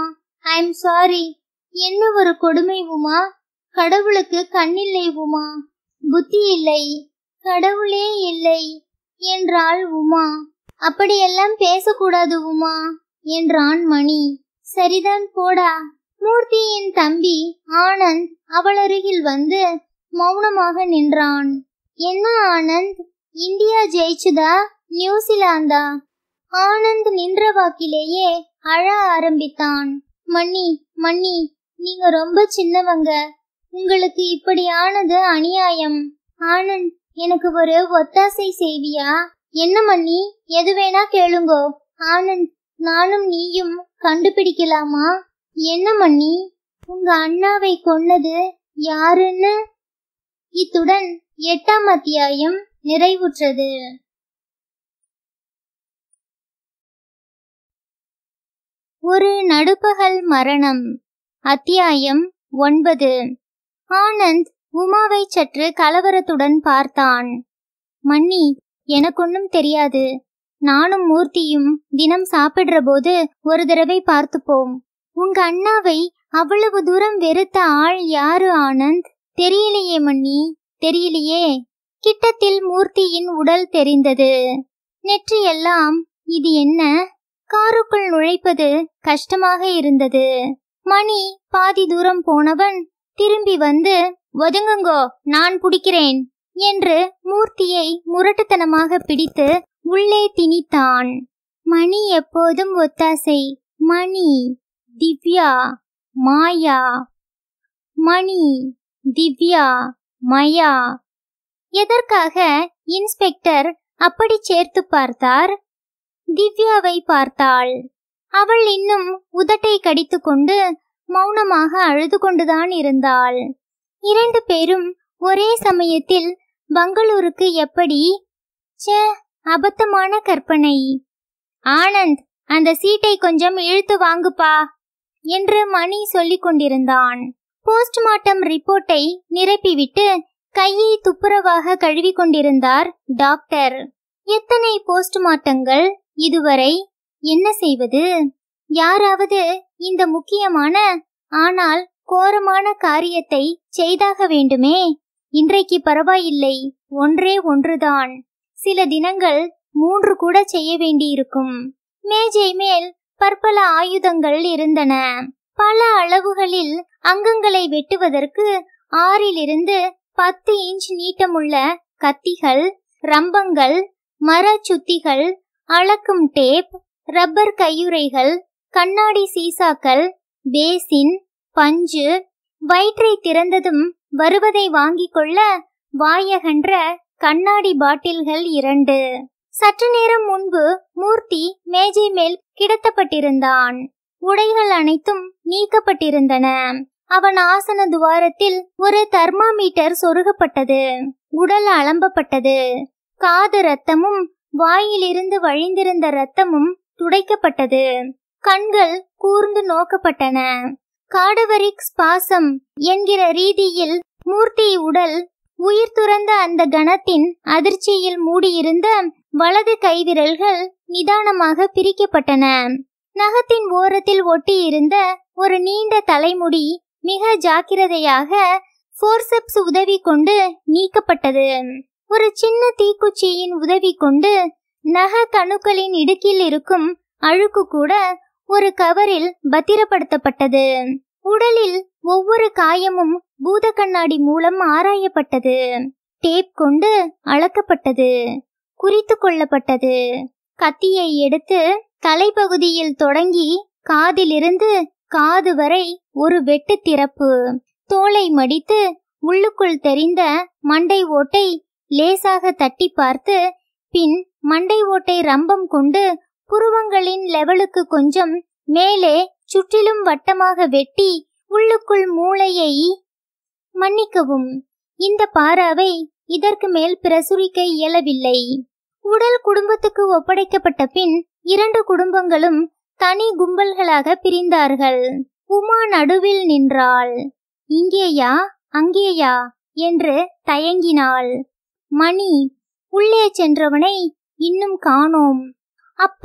Speaker 1: I am sorry என்ன ஒரு கொடுமை உமா கடவுளுக்கு கண்ணில்லை உமா புத்தி இல்லை கடவுளே இல்லை என்றாள் உமா அப்படியெல்லாம் பேசக்கூடாது உமா என்றான் மணி சரிதான் போடா மூர்த்தியின் தம்பி ஆனந்த் அவள் அருகில் வந்து மௌனமாக நின்றான் என்ன ஆனந்த் இந்தியா ஜெயிச்சுதா நியூசிலாந்தா ஆனந்த் நின்ற வாக்கிலேயே அழ ஆரம்பித்தான் மன்னி மன்னி நீங்க ரொம்ப சின்னவங்க உங்களுக்கு இப்படி ஆனது அநியாயம் ஆனந்த் எனக்கு ஒரு ஒத்தாசை செய்வியா என்ன மன்னி எது வேணா கேளுங்கோ ஆனந்த் நானும் நீயும் கண்டுபிடிக்கலாமா என்ன மன்னி உங்க அண்ணாவை கொன்னது யாருன்னு இத்துடன் எட்டாம் அத்தியாயம் நிறைவுற்றது ஒரு நடுப்பகல் மரணம் அத்தியாயம் ஒன்பது ஆனந்த் உமாவை சற்று கலவரத்துடன் பார்த்தான் மன்னி எனக்கொன்னும் தெரியாது நானும் மூர்த்தியும் தினம் சாப்பிடுற போது ஒரு தடவை பார்த்துப்போம் உங்க அண்ணாவை அவ்வளவு தூரம் வெறுத்த ஆள் யாரு ஆனந்த் தெரியலையே மன்னி தெரியலையே கிட்டத்தில் மூர்த்தியின் உடல் தெரிந்தது நெற்றியெல்லாம் இது என்ன காருக்குள் நுழைப்பது கஷ்டமாக இருந்தது மணி பாதி தூரம் போனவன் திரும்பி வந்து ஒதுங்குங்கோ நான் பிடிக்கிறேன் என்று மூர்த்தியை முரட்டுத்தனமாக பிடித்து உள்ளே திணித்தான் மணி எப்போதும் ஒத்தாசை மணி திவ்யா மாயா மணி திவ்யா மயா எதற்காக இன்ஸ்பெக்டர் அப்படி சேர்த்து பார்த்தார் திவ்யாவை பார்த்தாள் அவள் இன்னும் உதட்டை கடித்துக்கொண்டு மௌனமாக அழுது கொண்டுதான் இருந்தாள் இரண்டு பேரும் ஒரே சமயத்தில் பங்களூருக்கு எப்படி ச்சே அபத்தமான கற்பனை ஆனந்த் அந்த சீட்டை கொஞ்சம் இழுத்து வாங்குப்பா என்று மணி சொல்லிக் கொண்டிருந்தான் போஸ்ட்மார்ட்டம் ரிப்போர்ட்டை நிரப்பிவிட்டு கையை துப்புரவாக கழுவி கொண்டிருந்தார் டாக்டர் எத்தனை போஸ்ட்மார்ட்டங்கள் இதுவரை என்ன செய்வது யாராவது இந்த முக்கியமான ஆனால் கோரமான காரியத்தை செய்தாக வேண்டுமே இன்றைக்கு பரவாயில்லை ஒன்றே ஒன்றுதான் சில தினங்கள் மூன்று கூட செய்ய வேண்டியிருக்கும் மேஜை மேல் பற்பல ஆயுதங்கள் இருந்தன பல அளவுகளில் அங்கங்களை வெட்டுவதற்கு ஆறிலிருந்து பத்து இன்ச் நீட்டமுள்ள கத்திகள் ரம்பங்கள் மர சுத்திகள் அளக்கும் டேப் ரப்பர் கையுறைகள் கண்ணாடி சீசாக்கள் பேசின் பஞ்சு வயிற்றை திறந்ததும் வருவதை வாங்கிக் கொள்ள வாயகன்ற கண்ணாடி பாட்டில்கள் இரண்டு சற்று நேரம் முன்பு மூர்த்தி மேஜை மேல் கிடத்தப்பட்டிருந்தான் உடைகள் அனைத்தும் நீக்கப்பட்டிருந்தன அவன் ஆசன துவாரத்தில் ஒரு தெர்மாமீட்டர் சொருகப்பட்டது உடல் அளம்பப்பட்டது காது ரத்தமும் வாயிலிருந்து வழிந்திருந்த ரத்தமும் துடைக்கப்பட்டது கண்கள் கூர்ந்து நோக்கப்பட்டன காடவரிக் ஸ்பாசம் என்கிற ரீதியில் மூர்த்தி உடல் உயிர் துறந்த அந்த கணத்தின் அதிர்ச்சியில் மூடியிருந்த வலது கைவிரல்கள் நிதானமாக பிரிக்கப்பட்டன நகத்தின் ஓரத்தில் ஒட்டியிருந்த ஒரு நீண்ட தலைமுடி மிக ஜாக்கிரதையாக ஃபோர்செப்ஸ் உதவி கொண்டு நீக்கப்பட்டது ஒரு சின்ன தீக்குச்சியின் உதவி கொண்டு நக கணுக்களின் இடுக்கில் இருக்கும் அழுக்கு கூட ஒரு கவரில் பத்திரப்படுத்தப்பட்டது உடலில் ஒவ்வொரு காயமும் பூத கண்ணாடி மூலம் ஆராயப்பட்டது டேப் கொண்டு அளக்கப்பட்டது குறித்து கொள்ளப்பட்டது கத்தியை எடுத்து தலைப்பகுதியில் தொடங்கி காதிலிருந்து காது வரை ஒரு வெட்டு திறப்பு தோலை மடித்து உள்ளுக்குள் தெரிந்த மண்டை ஓட்டை லேசாக தட்டி பார்த்து பின் மண்டை ஓட்டை ரம்பம் கொண்டு புருவங்களின் லெவலுக்கு கொஞ்சம் மேலே சுற்றிலும் வட்டமாக வெட்டி உள்ளுக்குள் மூளையை மன்னிக்கவும் இந்த பாராவை இதற்கு மேல் பிரசுரிக்க இயலவில்லை உடல் குடும்பத்துக்கு ஒப்படைக்கப்பட்ட பின் இரண்டு குடும்பங்களும் தனி கும்பல்களாக பிரிந்தார்கள் உமா நடுவில் நின்றாள் இங்கேயா அங்கேயா என்று தயங்கினாள் மணி உள்ளே சென்றவனை இன்னும் காணோம் அப்பா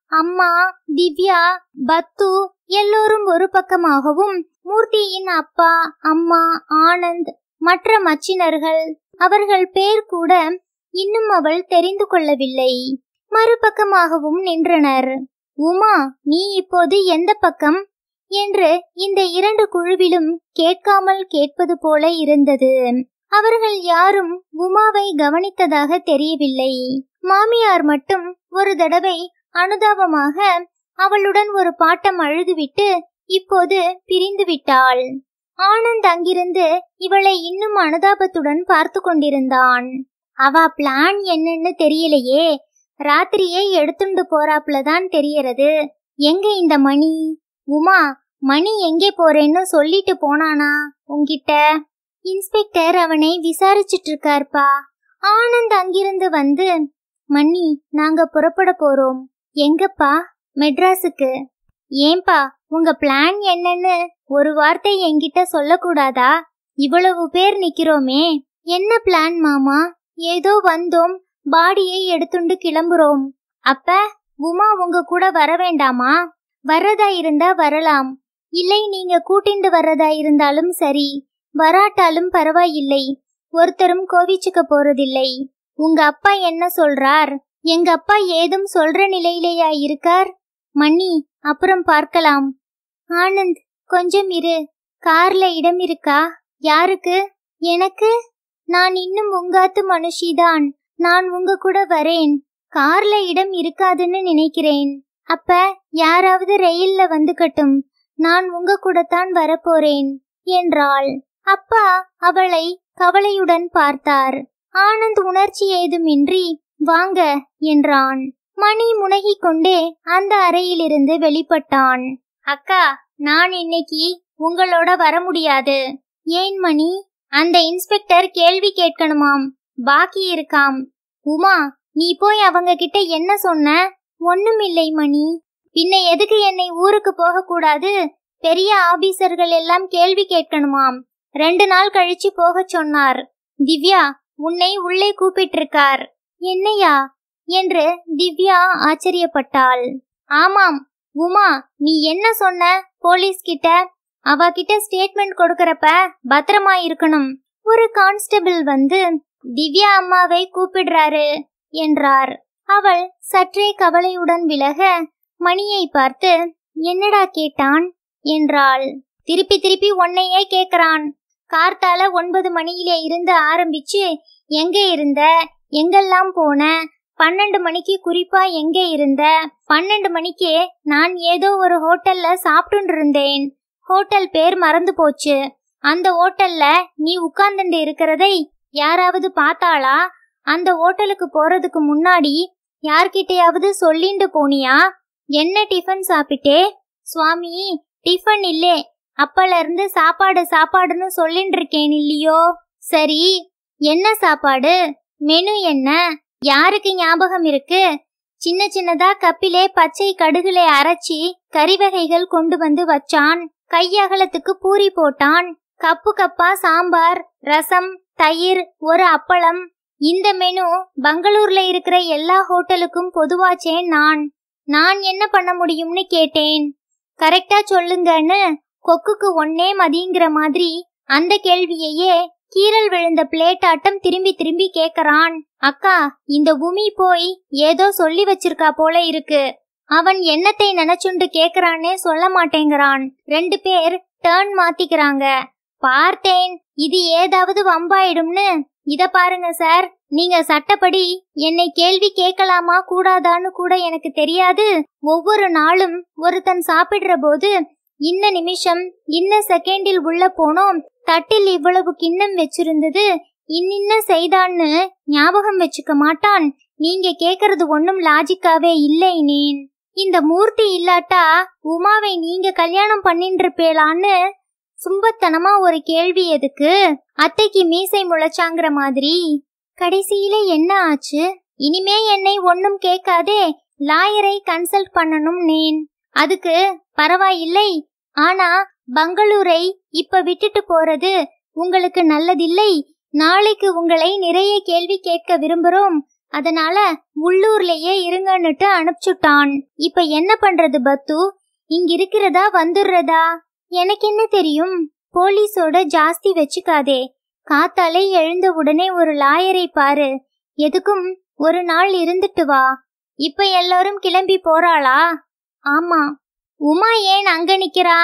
Speaker 1: அம்மா திவ்யா பத்து எல்லோரும் ஒரு பக்கமாகவும் மூர்த்தியின் அப்பா அம்மா ஆனந்த் மற்ற மச்சினர்கள் அவர்கள் பேர் கூட இன்னும் அவள் தெரிந்து கொள்ளவில்லை மறுபக்கமாகவும் நின்றனர் உமா நீ இப்போது எந்த பக்கம் என்று இந்த இரண்டு குழுவிலும் கேட்காமல் கேட்பது போல இருந்தது அவர்கள் யாரும் உமாவை கவனித்ததாக தெரியவில்லை மாமியார் மட்டும் ஒரு தடவை அனுதாபமாக அவளுடன் ஒரு பாட்டம் அழுதுவிட்டு இப்போது பிரிந்து விட்டாள் ஆனந்த் அங்கிருந்து இவளை இன்னும் அனுதாபத்துடன் பார்த்து கொண்டிருந்தான் அவ பிளான் என்னன்னு தெரியலையே ராத்திரியே எடுத்துண்டு போறாப்ல தான் தெரியறது எங்க இந்த மணி உமா மணி எங்கே போறேன்னு சொல்லிட்டு போனானா உன்கிட்ட இன்ஸ்பெக்டர் அவனை விசாரிச்சிட்டு இருக்கார்ப்பா ஆனந்த் அங்கிருந்து வந்து மணி நாங்க புறப்பட போறோம் எங்கப்பா மெட்ராஸுக்கு ஏன்பா உங்க பிளான் என்னன்னு ஒரு வார்த்தை என்கிட்ட சொல்லக்கூடாதா இவ்வளவு பேர் நிக்கிறோமே என்ன பிளான் மாமா ஏதோ வந்தோம் பாடியை எடுத்துண்டு கிளம்புறோம் அப்ப உமா உங்க கூட வர வேண்டாமா வர்றதா இருந்தா வரலாம் இல்லை நீங்க கூட்டிண்டு வர்றதா இருந்தாலும் சரி வராட்டாலும் பரவாயில்லை ஒருத்தரும் கோவிச்சுக்க போறதில்லை உங்க அப்பா என்ன சொல்றார் எங்க அப்பா ஏதும் சொல்ற நிலையிலேயா இருக்கார் மன்னி அப்புறம் பார்க்கலாம் ஆனந்த் கொஞ்சம் இரு கார்ல இடம் இருக்கா யாருக்கு எனக்கு நான் இன்னும் உங்காத்து மனுஷிதான் நான் உங்க கூட வரேன் கார்ல இடம் இருக்காதுன்னு நினைக்கிறேன் அப்ப யாராவது ரயில்ல வந்துக்கட்டும் நான் உங்க கூட தான் வரப்போறேன் என்றாள் அப்பா அவளை கவலையுடன் பார்த்தார் ஆனந்த் உணர்ச்சி ஏதுமின்றி வாங்க என்றான் மணி முனகிக் கொண்டே அந்த அறையிலிருந்து வெளிப்பட்டான் அக்கா நான் இன்னைக்கு உங்களோட வர முடியாது ஏன் மணி அந்த இன்ஸ்பெக்டர் கேள்வி கேட்கணுமாம் பாக்கி இருக்காம் உமா நீ போய் அவங்க கிட்ட என்ன சொன்ன ஒண்ணுமில்லை மணி பின்ன எதுக்கு என்னை ஊருக்கு போக கூடாது பெரிய ஆபீசர்கள் எல்லாம் கேள்வி கேட்கணுமாம் ரெண்டு நாள் கழிச்சு போகச் சொன்னார் திவ்யா உன்னை உள்ளே கூப்பிட்டிருக்கார் என்னையா என்று திவ்யா ஆச்சரியப்பட்டாள் ஆமாம் உமா நீ என்ன சொன்ன போலீஸ் கிட்ட அவ கிட்ட ஸ்டேட்மெண்ட் கொடுக்கறப்ப பத்திரமா இருக்கணும் ஒரு கான்ஸ்டபிள் வந்து திவ்யா அம்மாவை கூப்பிடுறாரு என்றார் அவள் சற்றே கவலையுடன் விலக மணியை பார்த்து என்னடா கேட்டான் என்றாள் திருப்பி திருப்பி உன்னையே கேக்குறான் கார்த்தால ஒன்பது மணியிலே இருந்து ஆரம்பிச்சு எங்க இருந்த எங்கெல்லாம் போன பன்னெண்டு மணிக்கு குறிப்பா எங்க இருந்த பன்னெண்டு மணிக்கு நான் ஏதோ ஒரு ஹோட்டல்ல சாப்பிட்டு இருந்தேன் ஹோட்டல் பேர் மறந்து போச்சு அந்த ஹோட்டல்ல நீ உட்கார்ந்துட்டு இருக்கிறதை யாராவது பார்த்தாளா அந்த ஹோட்டலுக்கு போறதுக்கு முன்னாடி யார்கிட்டயாவது சொல்லிண்டு போனியா என்ன டிஃபன் சாப்பிட்டே சுவாமி டிஃபன் இல்லே அப்பல இருந்து சாப்பாடு சாப்பாடுன்னு சொல்லிட்டு இருக்கேன் இல்லையோ சரி என்ன சாப்பாடு மெனு என்ன யாருக்கு ஞாபகம் இருக்கு சின்ன சின்னதா கப்பிலே பச்சை கடுகுலை அரைச்சி கறி வகைகள் கொண்டு வந்து வச்சான் கையகலத்துக்கு பூரி போட்டான் கப்பு கப்பா சாம்பார் ரசம் தயிர் ஒரு அப்பளம் இந்த மெனு பெங்களூர்ல இருக்கிற எல்லா ஹோட்டலுக்கும் பொதுவாச்சேன் நான் நான் என்ன பண்ண முடியும்னு கேட்டேன் கரெக்டா சொல்லுங்கன்னு கொக்குக்கு ஒன்னே மதிங்கிற மாதிரி அந்த கேள்வியையே கீரல் விழுந்த பிளேட் ஆட்டம் திரும்பி திரும்பி கேக்குறான் அக்கா இந்த உமி போய் ஏதோ சொல்லி வச்சிருக்கா போல இருக்கு அவன் என்னத்தை நினைச்சுண்டு கேக்குறானே சொல்ல மாட்டேங்கிறான் ரெண்டு பேர் டேர்ன் மாத்திக்கிறாங்க பார்த்தேன் இது ஏதாவது வம்பாயிடும்னு இத பாருங்க சார் நீங்க சட்டப்படி என்னை கேள்வி கேட்கலாமா கூடாதான்னு கூட எனக்கு தெரியாது ஒவ்வொரு நாளும் ஒருத்தன் சாப்பிடுற போது இன்ன நிமிஷம் இன்ன செகண்டில் உள்ள போனோம் தட்டில் இவ்வளவு கிண்ணம் வச்சிருந்தது இன்னின்ன செய்தான்னு ஞாபகம் வச்சுக்க மாட்டான் நீங்க கேக்குறது ஒண்ணும் லாஜிக்காவே இல்லை நீன் இந்த மூர்த்தி இல்லாட்டா உமாவை நீங்க கல்யாணம் பண்ணிட்டு இருப்பேளான்னு சும்பத்தனமா ஒரு கேள்வி எதுக்கு அத்தைக்கு மீசை முளைச்சாங்கிற மாதிரி கடைசியில என்ன ஆச்சு இனிமே என்னை ஒன்னும் கேட்காதே லாயரை கன்சல்ட் பண்ணணும் நேன் அதுக்கு பரவாயில்லை ஆனா பங்களூரை இப்ப விட்டுட்டு போறது உங்களுக்கு நல்லதில்லை நாளைக்கு உங்களை நிறைய கேள்வி கேட்க விரும்புறோம் அதனால உள்ளூர்லயே இருங்கன்னுட்டு அனுப்பிச்சுட்டான் இப்ப என்ன பண்றது பத்து இங்க இருக்கிறதா வந்துடுறதா எனக்கு என்ன தெரியும் போலீஸோட ஜாஸ்தி வச்சுக்காதே காத்தாலே எழுந்த உடனே ஒரு லாயரை பாரு எதுக்கும் ஒரு நாள் இருந்துட்டு வா இப்ப எல்லாரும் கிளம்பி போறாளா ஆமா உமா ஏன் அங்க நிக்கிறா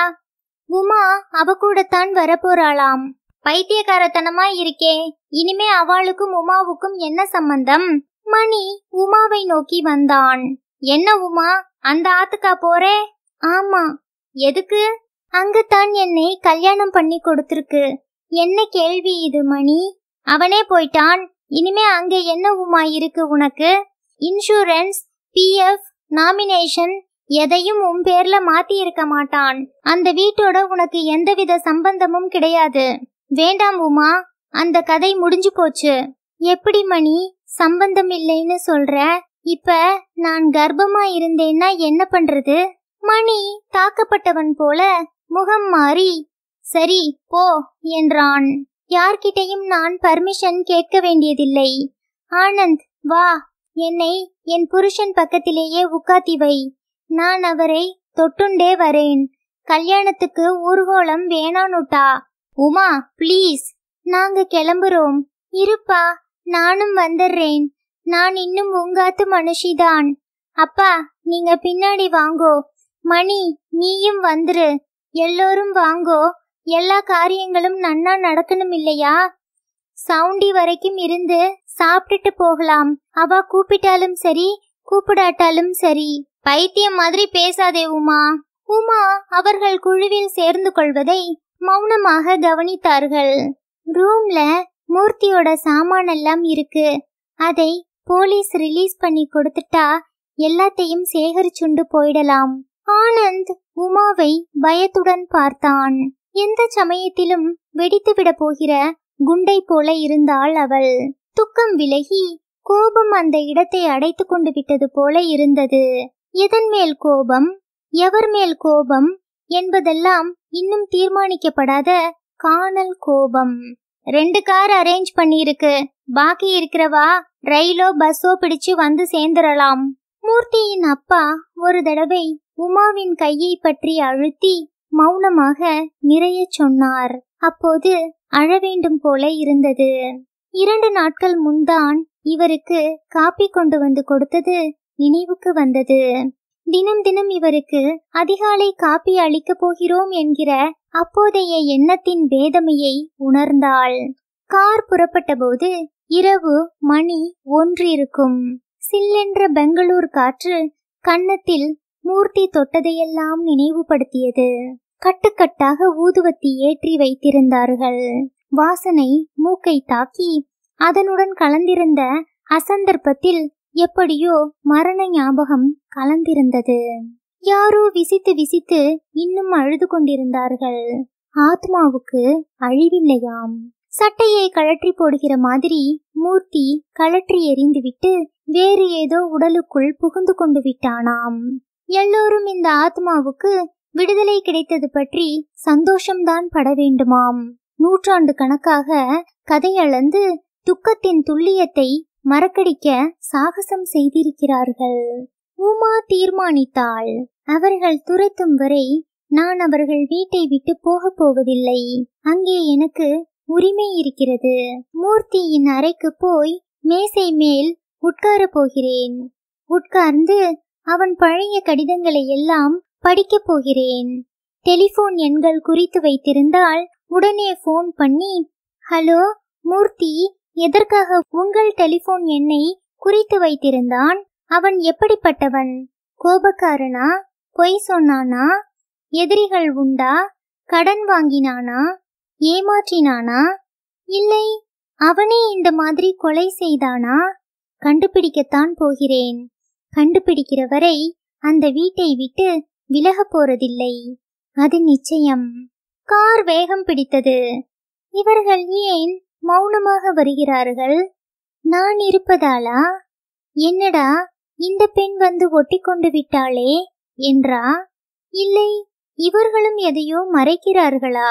Speaker 1: உமா அவ கூடத்தான் வரப்போறாளாம் பைத்தியக்காரத்தனமா இருக்கே இனிமே அவளுக்கும் உமாவுக்கும் என்ன சம்பந்தம் மணி உமாவை நோக்கி வந்தான் என்ன உமா அந்த ஆத்துக்கா போறே ஆமா எதுக்கு அங்கத்தான் என்னை கல்யாணம் பண்ணி கொடுத்திருக்கு என்ன கேள்வி இது மணி அவனே போயிட்டான் இனிமே அங்க என்ன உமா இருக்கு உனக்கு இன்சூரன்ஸ் பிஎஃப் நாமினேஷன் எதையும் உன் பேர்ல மாத்தி இருக்க மாட்டான் அந்த வீட்டோட உனக்கு எந்தவித சம்பந்தமும் கிடையாது வேண்டாம் உமா அந்த கதை முடிஞ்சு போச்சு எப்படி மணி சம்பந்தம் இல்லைன்னு சொல்ற இப்ப நான் கர்ப்பமா இருந்தேன்னா என்ன பண்றது மணி தாக்கப்பட்டவன் போல முகம் மாறி சரி போ என்றான் யார்கிட்டையும் நான் பர்மிஷன் கேட்க வேண்டியதில்லை ஆனந்த் வா என்னை என் புருஷன் பக்கத்திலேயே உட்காத்தி வை நான் அவரை தொட்டுண்டே வரேன் கல்யாணத்துக்கு ஊர்கோலம் வேணானுட்டா உமா ப்ளீஸ் நாங்க கிளம்புறோம் இருப்பா நானும் வந்துடுறேன் நான் இன்னும் உங்காத்து மனுஷிதான் அப்பா நீங்க பின்னாடி வாங்கோ மணி நீயும் வந்துரு எல்லோரும் வாங்கோ எல்லா காரியங்களும் நன்னா நடக்கணும் இல்லையா சவுண்டி வரைக்கும் இருந்து சாப்பிட்டுட்டு போகலாம் அவ கூப்பிட்டாலும் சரி கூப்பிடாட்டாலும் சரி பைத்தியம் மாதிரி பேசாதே உமா உமா அவர்கள் குழுவில் சேர்ந்து கொள்வதை மௌனமாக கவனித்தார்கள் ரூம்ல மூர்த்தியோட சாமான் எல்லாம் இருக்கு அதை போலீஸ் ரிலீஸ் பண்ணி கொடுத்துட்டா எல்லாத்தையும் சேகரிச்சுண்டு போயிடலாம் ஆனந்த் உமாவை பயத்துடன் பார்த்தான் எந்த சமயத்திலும் வெடித்துவிட போகிற குண்டை போல இருந்தாள் அவள் துக்கம் விலகி கோபம் அந்த இடத்தை அடைத்து கொண்டு விட்டது போல இருந்தது எதன் மேல் கோபம் எவர் மேல் கோபம் என்பதெல்லாம் இன்னும் தீர்மானிக்கப்படாத காணல் கோபம் ரெண்டு கார் அரேஞ்ச் பண்ணியிருக்கு பாக்கி இருக்கிறவா ரயிலோ பஸ்ஸோ பிடிச்சு வந்து சேர்ந்துடலாம் மூர்த்தியின் அப்பா ஒரு தடவை உமாவின் கையை பற்றி அழுத்தி மௌனமாக நிறைய சொன்னார் அப்போது அழ வேண்டும் போல இருந்தது இரண்டு நாட்கள் முன்தான் இவருக்கு காப்பி கொண்டு வந்து கொடுத்தது நினைவுக்கு வந்தது தினம் தினம் இவருக்கு அதிகாலை காப்பி அளிக்கப் போகிறோம் என்கிற அப்போதைய எண்ணத்தின் வேதமையை உணர்ந்தாள் கார் புறப்பட்டபோது இரவு மணி ஒன்று இருக்கும் சில்லென்ற பெங்களூர் காற்று கன்னத்தில் மூர்த்தி தொட்டதையெல்லாம் நினைவுபடுத்தியது கட்டுக்கட்டாக ஊதுவத்தி ஏற்றி வைத்திருந்தார்கள் வாசனை மூக்கை தாக்கி அதனுடன் கலந்திருந்த அசந்தர்ப்பத்தில் எப்படியோ மரண ஞாபகம் கலந்திருந்தது யாரோ விசித்து விசித்து இன்னும் அழுது கொண்டிருந்தார்கள் ஆத்மாவுக்கு அழிவில்லையாம் சட்டையை கழற்றி போடுகிற மாதிரி மூர்த்தி கழற்றி எறிந்துவிட்டு வேறு ஏதோ உடலுக்குள் புகுந்து கொண்டு விட்டானாம் எல்லோரும் இந்த ஆத்மாவுக்கு விடுதலை கிடைத்தது பற்றி சந்தோஷம்தான் பட வேண்டுமாம் நூற்றாண்டு கணக்காக கதையளந்து துக்கத்தின் துல்லியத்தை மறக்கடிக்க சாகசம் செய்திருக்கிறார்கள் உமா தீர்மானித்தாள் அவர்கள் துரத்தும் வரை நான் அவர்கள் வீட்டை விட்டு போகப் போவதில்லை அங்கே எனக்கு உரிமை இருக்கிறது மூர்த்தியின் அறைக்கு போய் மேசை மேல் உட்காரப் போகிறேன் உட்கார்ந்து அவன் பழைய கடிதங்களை எல்லாம் படிக்கப் போகிறேன் டெலிபோன் எண்கள் குறித்து வைத்திருந்தால் உடனே ஃபோன் பண்ணி ஹலோ மூர்த்தி எதற்காக உங்கள் டெலிபோன் எண்ணை குறித்து வைத்திருந்தான் அவன் எப்படிப்பட்டவன் கோபக்காரனா பொய் சொன்னானா எதிரிகள் உண்டா கடன் வாங்கினானா ஏமாற்றினானா இல்லை அவனே இந்த மாதிரி கொலை செய்தானா கண்டுபிடிக்கத்தான் போகிறேன் கண்டுபிடிக்கிற வரை அந்த வீட்டை விட்டு விலகப் போறதில்லை அது நிச்சயம் கார் வேகம் பிடித்தது இவர்கள் ஏன் மௌனமாக வருகிறார்கள் நான் இருப்பதாலா என்னடா இந்த பெண் வந்து ஒட்டி கொண்டு விட்டாளே என்றா இல்லை இவர்களும் எதையோ மறைக்கிறார்களா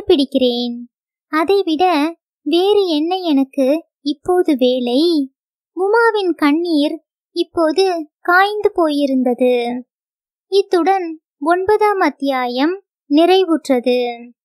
Speaker 1: கண்டுபிடிக்கிறேன் அதைவிட வேறு என்ன எனக்கு இப்போது வேலை உமாவின் கண்ணீர் இப்போது காய்ந்து போயிருந்தது இத்துடன் ஒன்பதாம் அத்தியாயம் நிறைவுற்றது